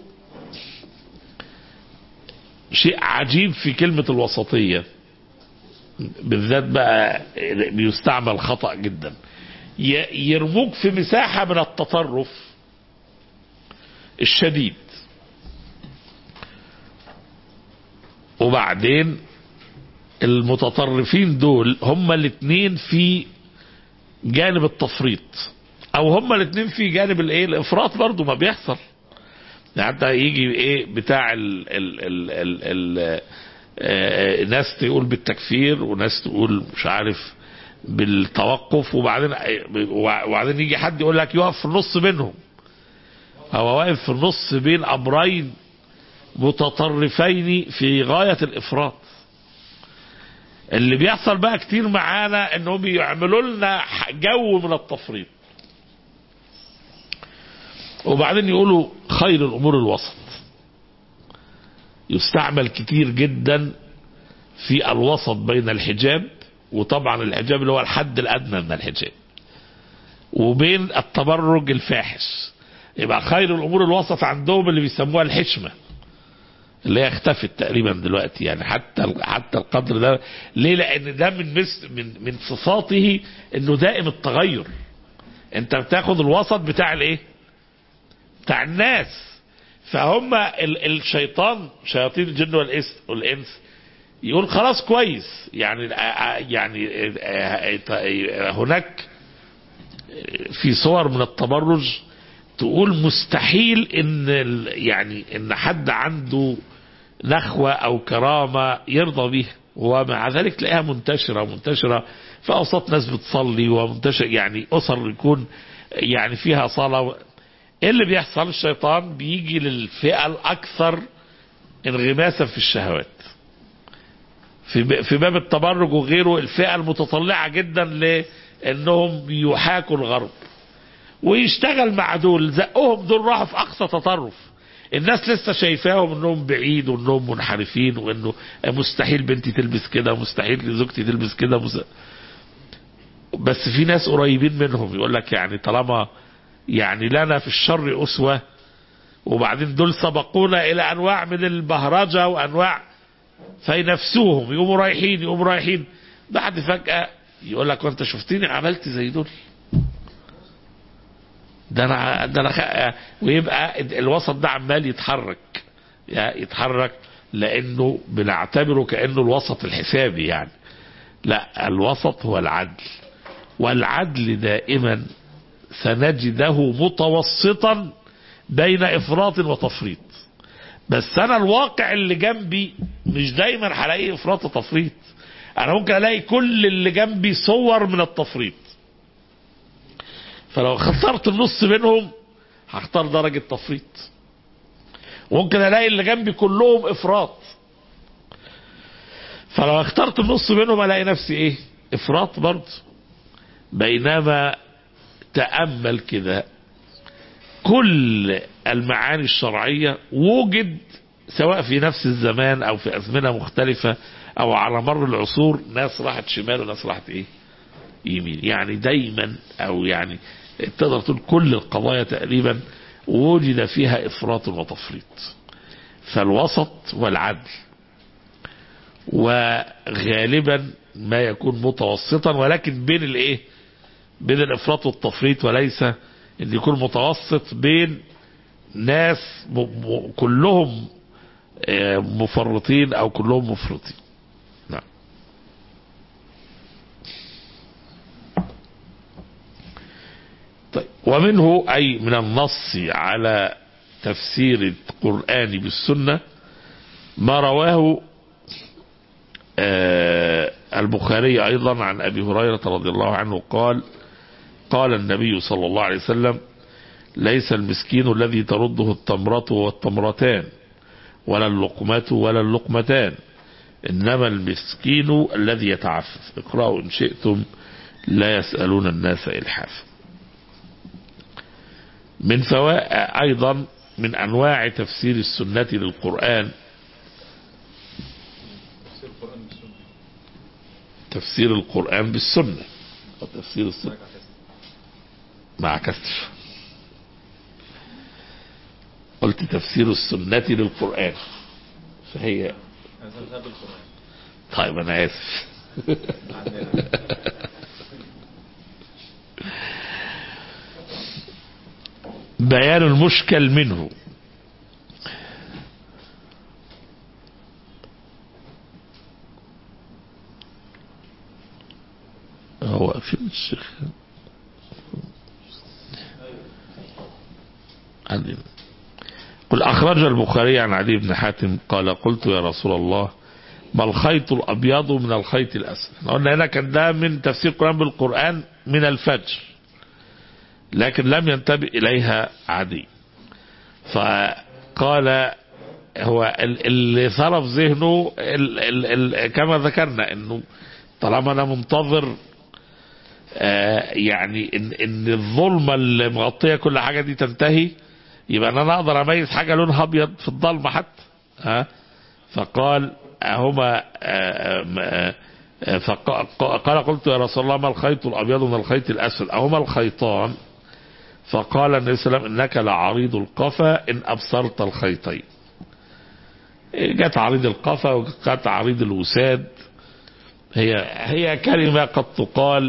شيء عجيب في كلمة الوسطية بالذات بقى بيستعمل خطأ جدا ي- يرموك في مساحة من التطرف الشديد وبعدين المتطرفين دول هما الاثنين في جانب التفريط او هما الاثنين في جانب الايه الافراط برضو ما بيحصل يعني حتى يجي ايه بتاع ال ال ال ال ال آه، ناس تقول بالتكفير وناس تقول مش عارف بالتوقف وبعدين وبعدين يجي حد يقول لك يقف في النص بينهم هو واقف في النص بين امرين متطرفين في غاية الافراط اللي بيحصل بقى كتير معانا انهم بيعملوا لنا جو من التفريط وبعدين يقولوا خير الامور الوسط يستعمل كتير جدا في الوسط بين الحجاب وطبعا الحجاب اللي هو الحد الادنى من الحجاب وبين التبرج الفاحش يبقى خير الامور الوسط عندهم اللي بيسموها الحشمه اللي هي اختفت تقريبا دلوقتي يعني حتى حتى القدر ده ليه لان ده من مس من من صفاته انه دائم التغير انت بتاخد الوسط بتاع الايه بتاع الناس فهم ال الشيطان شياطين الجن والإنس والانس يقول خلاص كويس يعني يعني هناك في صور من التبرج تقول مستحيل ان ال- يعني ان حد عنده نخوة او كرامة يرضى بيها ومع ذلك تلاقيها منتشرة منتشرة في اوساط ناس بتصلي ومنتشر يعني اسر يكون يعني فيها صلاة ايه اللي بيحصل الشيطان بيجي للفئة الاكثر انغماسا في الشهوات في ب- في باب التبرج وغيره الفئة المتطلعة جدا لانهم يحاكوا الغرب ويشتغل مع دول زقهم دول راحوا في اقصى تطرف الناس لسه شايفاهم انهم بعيد وانهم منحرفين وانه مستحيل بنتي تلبس كده مستحيل زوجتي تلبس كده مس... بس في ناس قريبين منهم يقول لك يعني طالما يعني لنا في الشر اسوه وبعدين دول سبقونا الى انواع من البهرجه وانواع فينافسوهم يقوموا رايحين يقوموا رايحين بعد فجاه يقول لك وانت شفتني عملت زي دول ده انا ده انا خ... ويبقى الوسط ده عمال يتحرك يعني يتحرك لانه بنعتبره كانه الوسط الحسابي يعني لا الوسط هو العدل والعدل دائما سنجده متوسطا بين افراط وتفريط بس انا الواقع اللي جنبي مش دايما هلاقي افراط وتفريط انا ممكن الاقي كل اللي جنبي صور من التفريط فلو خسرت النص منهم هختار درجة تفريط ممكن الاقي اللي جنبي كلهم افراط فلو اخترت النص منهم الاقي نفسي ايه افراط برضه بينما تأمل كده كل المعاني الشرعية وجد سواء في نفس الزمان او في ازمنة مختلفة او على مر العصور ناس راحت شمال وناس راحت ايه يمين يعني دايما او يعني تقدر تقول كل القضايا تقريبا وجد فيها افراط وتفريط فالوسط والعدل وغالبا ما يكون متوسطا ولكن بين الايه بين الافراط والتفريط وليس ان يكون متوسط بين ناس م- م- كلهم آه، مفرطين او كلهم مفرطين نعم طيب ومنه أي من النص على تفسير القرآن بالسنة ما رواه آه، البخاري أيضا عن أبي هريرة رضي الله عنه قال قال النبي صلى الله عليه وسلم ليس المسكين الذي ترده التمرة والتمرتان ولا اللقمة ولا اللقمتان إنما المسكين الذي يتعفف اقرأوا إن شئتم لا يسألون الناس إلحافا من فوائد أيضا من أنواع تفسير السنة للقرآن تفسير القرآن بالسنة تفسير القرآن بالسنة أو تفسير السنة معك عكست. مع كسر قلت تفسير السنة للقرآن فهي هذا ذهب القرآن طيب أنا آسف بيان المشكل منه هو فين الشيخ عندنا قل أخرج البخاري عن علي بن حاتم قال قلت يا رسول الله ما الخيط الأبيض من الخيط الأسود إحنا قلنا هنا كان ده من تفسير القرآن بالقرآن من الفجر لكن لم ينتبه إليها عدي فقال هو ال- اللي صرف ذهنه ال ال ال كما ذكرنا انه طالما انا منتظر آه يعني ان ان الظلمه اللي مغطيه كل حاجه دي تنتهي يبقى ان انا اقدر اميز حاجه لونها ابيض في الضلمه حتى ها فقال هما فقال قلت يا رسول الله ما الخيط الابيض من الخيط الاسود اهما الخيطان فقال النبي صلى الله عليه وسلم انك لعريض القفا ان ابصرت الخيطين جت عريض القفا وجت عريض الوساد هي هي كلمه قد تقال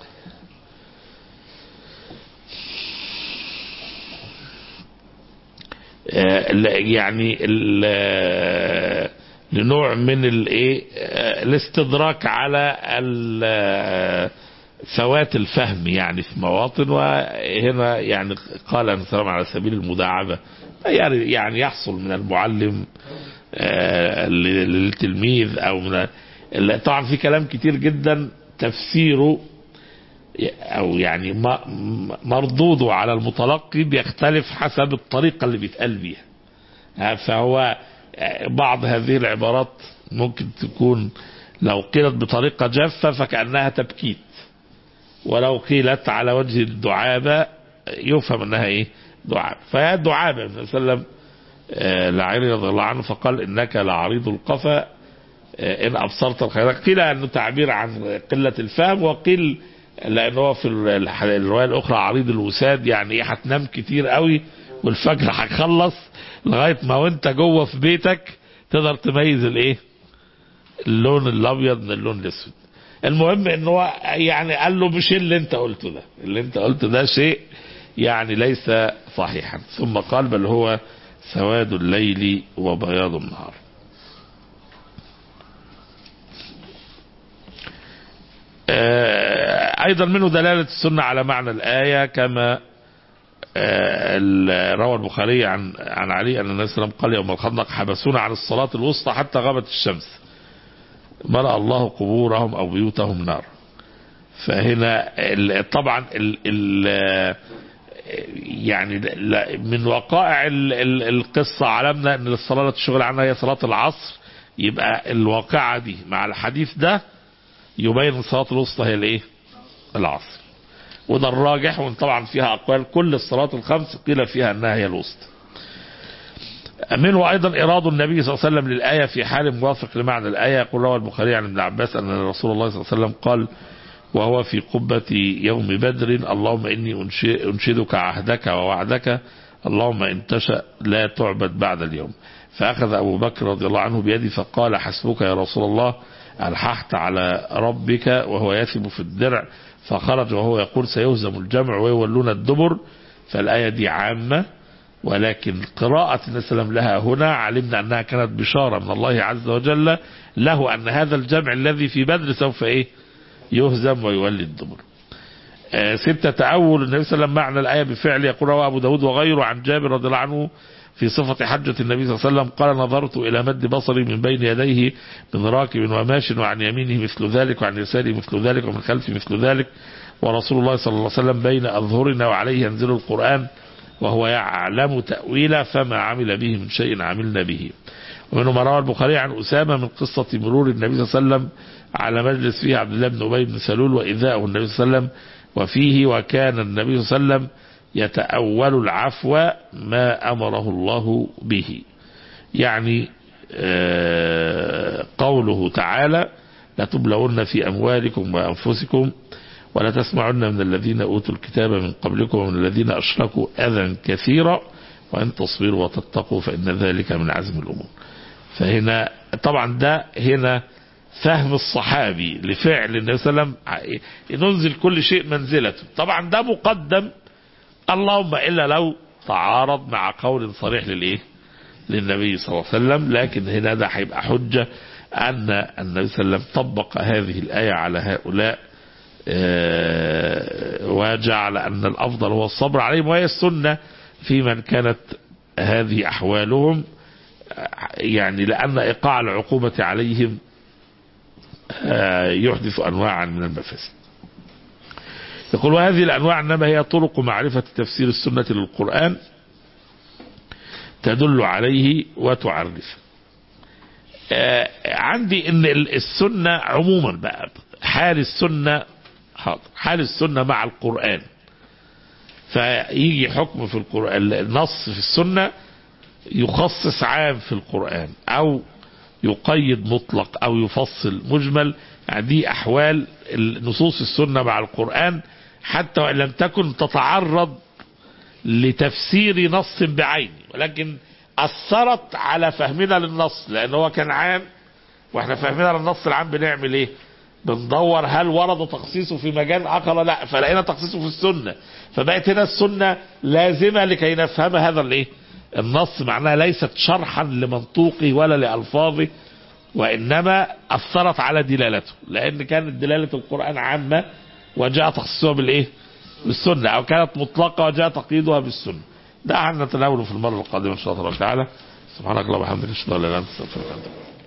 آه، لا- يعني ال- لنوع من الايه آه، الاستدراك على ال- فوات الفهم يعني في مواطن وهنا يعني قال النبي صلى الله عليه وسلم على سبيل المداعبه يعني يعني يحصل من المعلم آه، للتلميذ او من ال- طبعا في كلام كتير جدا تفسيره او يعني ما- م- مردوده على المتلقي بيختلف حسب الطريقه اللي بيتقال بيها ها، فهو آه، بعض هذه العبارات ممكن تكون لو قيلت بطريقه جافه فكانها تبكيت ولو قيلت على وجه الدعابه يفهم انها ايه دعابه فهي دعابه النبي صلى الله عليه وسلم آه، لعلي رضي الله عنه فقال انك لعريض القفا آه، ان ابصرت الخيرات قيل انه تعبير عن قله الفهم وقيل لان هو في ال- الح- الروايه الاخرى عريض الوساد يعني ايه هتنام كتير قوي والفجر هيخلص لغايه ما وانت جوه في بيتك تقدر تميز الايه اللون الابيض من اللون الاسود المهم ان هو يعني قال له مش اللي انت قلته ده اللي انت قلته ده شيء يعني ليس صحيحا ثم قال بل هو سواد الليل وبياض النهار آه، ايضا منه دلاله السنه على معنى الايه كما آه، ال- روى البخاري عن عن علي ان النبي صلى الله عليه وسلم قال يوم الخندق حبسونا عن الصلاه الوسطى حتى غابت الشمس ملأ الله قبورهم او بيوتهم نار فهنا ال- طبعا ال ال يعني لا- من وقائع ال- ال- القصة علمنا ان الصلاة التي تشغل عنها هي صلاة العصر يبقى الواقعة دي مع الحديث ده يبين الصلاة الوسطى هي الايه العصر وده الراجح وان طبعا فيها اقوال كل الصلوات الخمس قيل فيها انها هي الوسطى منه ايضا اراد النبي صلى الله عليه وسلم للايه في حال موافق لمعنى الايه يقول روى البخاري عن ابن عباس ان رسول الله صلى الله عليه وسلم قال وهو في قبة يوم بدر اللهم إني أنشي- أنشدك عهدك ووعدك اللهم إن تشأ لا تعبد بعد اليوم فأخذ أبو بكر رضي الله عنه بيدي فقال حسبك يا رسول الله ألححت على ربك وهو يثب في الدرع فخرج وهو يقول سيهزم الجمع ويولون الدبر فالآية دي عامة ولكن قراءة النبي صلى الله عليه وسلم لها هنا علمنا أنها كانت بشارة من الله عز وجل له أن هذا الجمع الذي في بدر سوف إيه يهزم ويولي الدبر آه، ستة تأول النبي صلى الله عليه وسلم معنى الآية بفعل يقول رواه أبو داود وغيره عن جابر رضي الله عنه في صفة حجة النبي صلى الله عليه وسلم قال نظرت إلى مد بصري من بين يديه من راكب وماش وعن يمينه مثل ذلك وعن يساره مثل ذلك ومن خلفه مثل ذلك ورسول الله صلى الله عليه وسلم بين أظهرنا وعليه ينزل القرآن وهو يعلم تأويله فما عمل به من شيء عملنا به ومنه ما روى البخاري عن أسامة من قصة مرور النبي صلى الله عليه وسلم على مجلس فيه عبد الله بن أبي بن سلول وإذاءه النبي صلى الله عليه وسلم وفيه وكان النبي صلى الله عليه وسلم يتأول العفو ما أمره الله به يعني آه، قوله تعالى لتبلغن في أموالكم وأنفسكم ولا تسمعن من الذين أوتوا الكتاب من قبلكم ومن الذين أشركوا أذى كثيرا وأن تصبروا وتتقوا فإن ذلك من عزم الأمور فهنا طبعا ده هنا فهم الصحابي لفعل النبي صلى الله عليه وسلم ننزل كل شيء منزلته طبعا ده مقدم اللهم إلا لو تعارض مع قول صريح للإيه للنبي صلى الله عليه وسلم لكن هنا ده هيبقى حجة أن النبي صلى الله عليه وسلم طبق هذه الآية على هؤلاء آه، وجعل أن الأفضل هو الصبر عليهم وهي السنة في من كانت هذه أحوالهم آه، يعني لأن إيقاع العقوبة عليهم آه، يحدث أنواعا من المفاسد يقول وهذه الأنواع إنما هي طرق معرفة تفسير السنة للقرآن تدل عليه وتعرفه آه، عندي ان ال- السنة عموما بقى حال السنة حاضر حال السنة مع القرآن فيجي حكم في القرآن النص في السنة يخصص عام في القرآن او يقيد مطلق او يفصل مجمل يعني دي احوال نصوص السنة مع القرآن حتى وان لم تكن تتعرض لتفسير نص بعينه ولكن أثرت على فهمنا للنص لأن هو كان عام واحنا فهمنا للنص العام بنعمل ايه بندور هل ورد تخصيصه في مجال آخر ولا لا فلقينا تخصيصه في السنة فبقت هنا السنة لازمة لكي نفهم هذا الايه النص معناها ليست شرحا لمنطوقه ولا لألفاظه وإنما أثرت على دلالته لأن كانت دلالة القرآن عامة وجاء تخصيصها بالإيه بالسنة أو كانت مطلقة وجاء تقييدها بالسنة ده هنتناوله في المرة القادمة إن شاء الله تعالى سبحانك اللهم وبحمدك أشهد أن لا إله إلا أنت أستغفرك وأتوب إليك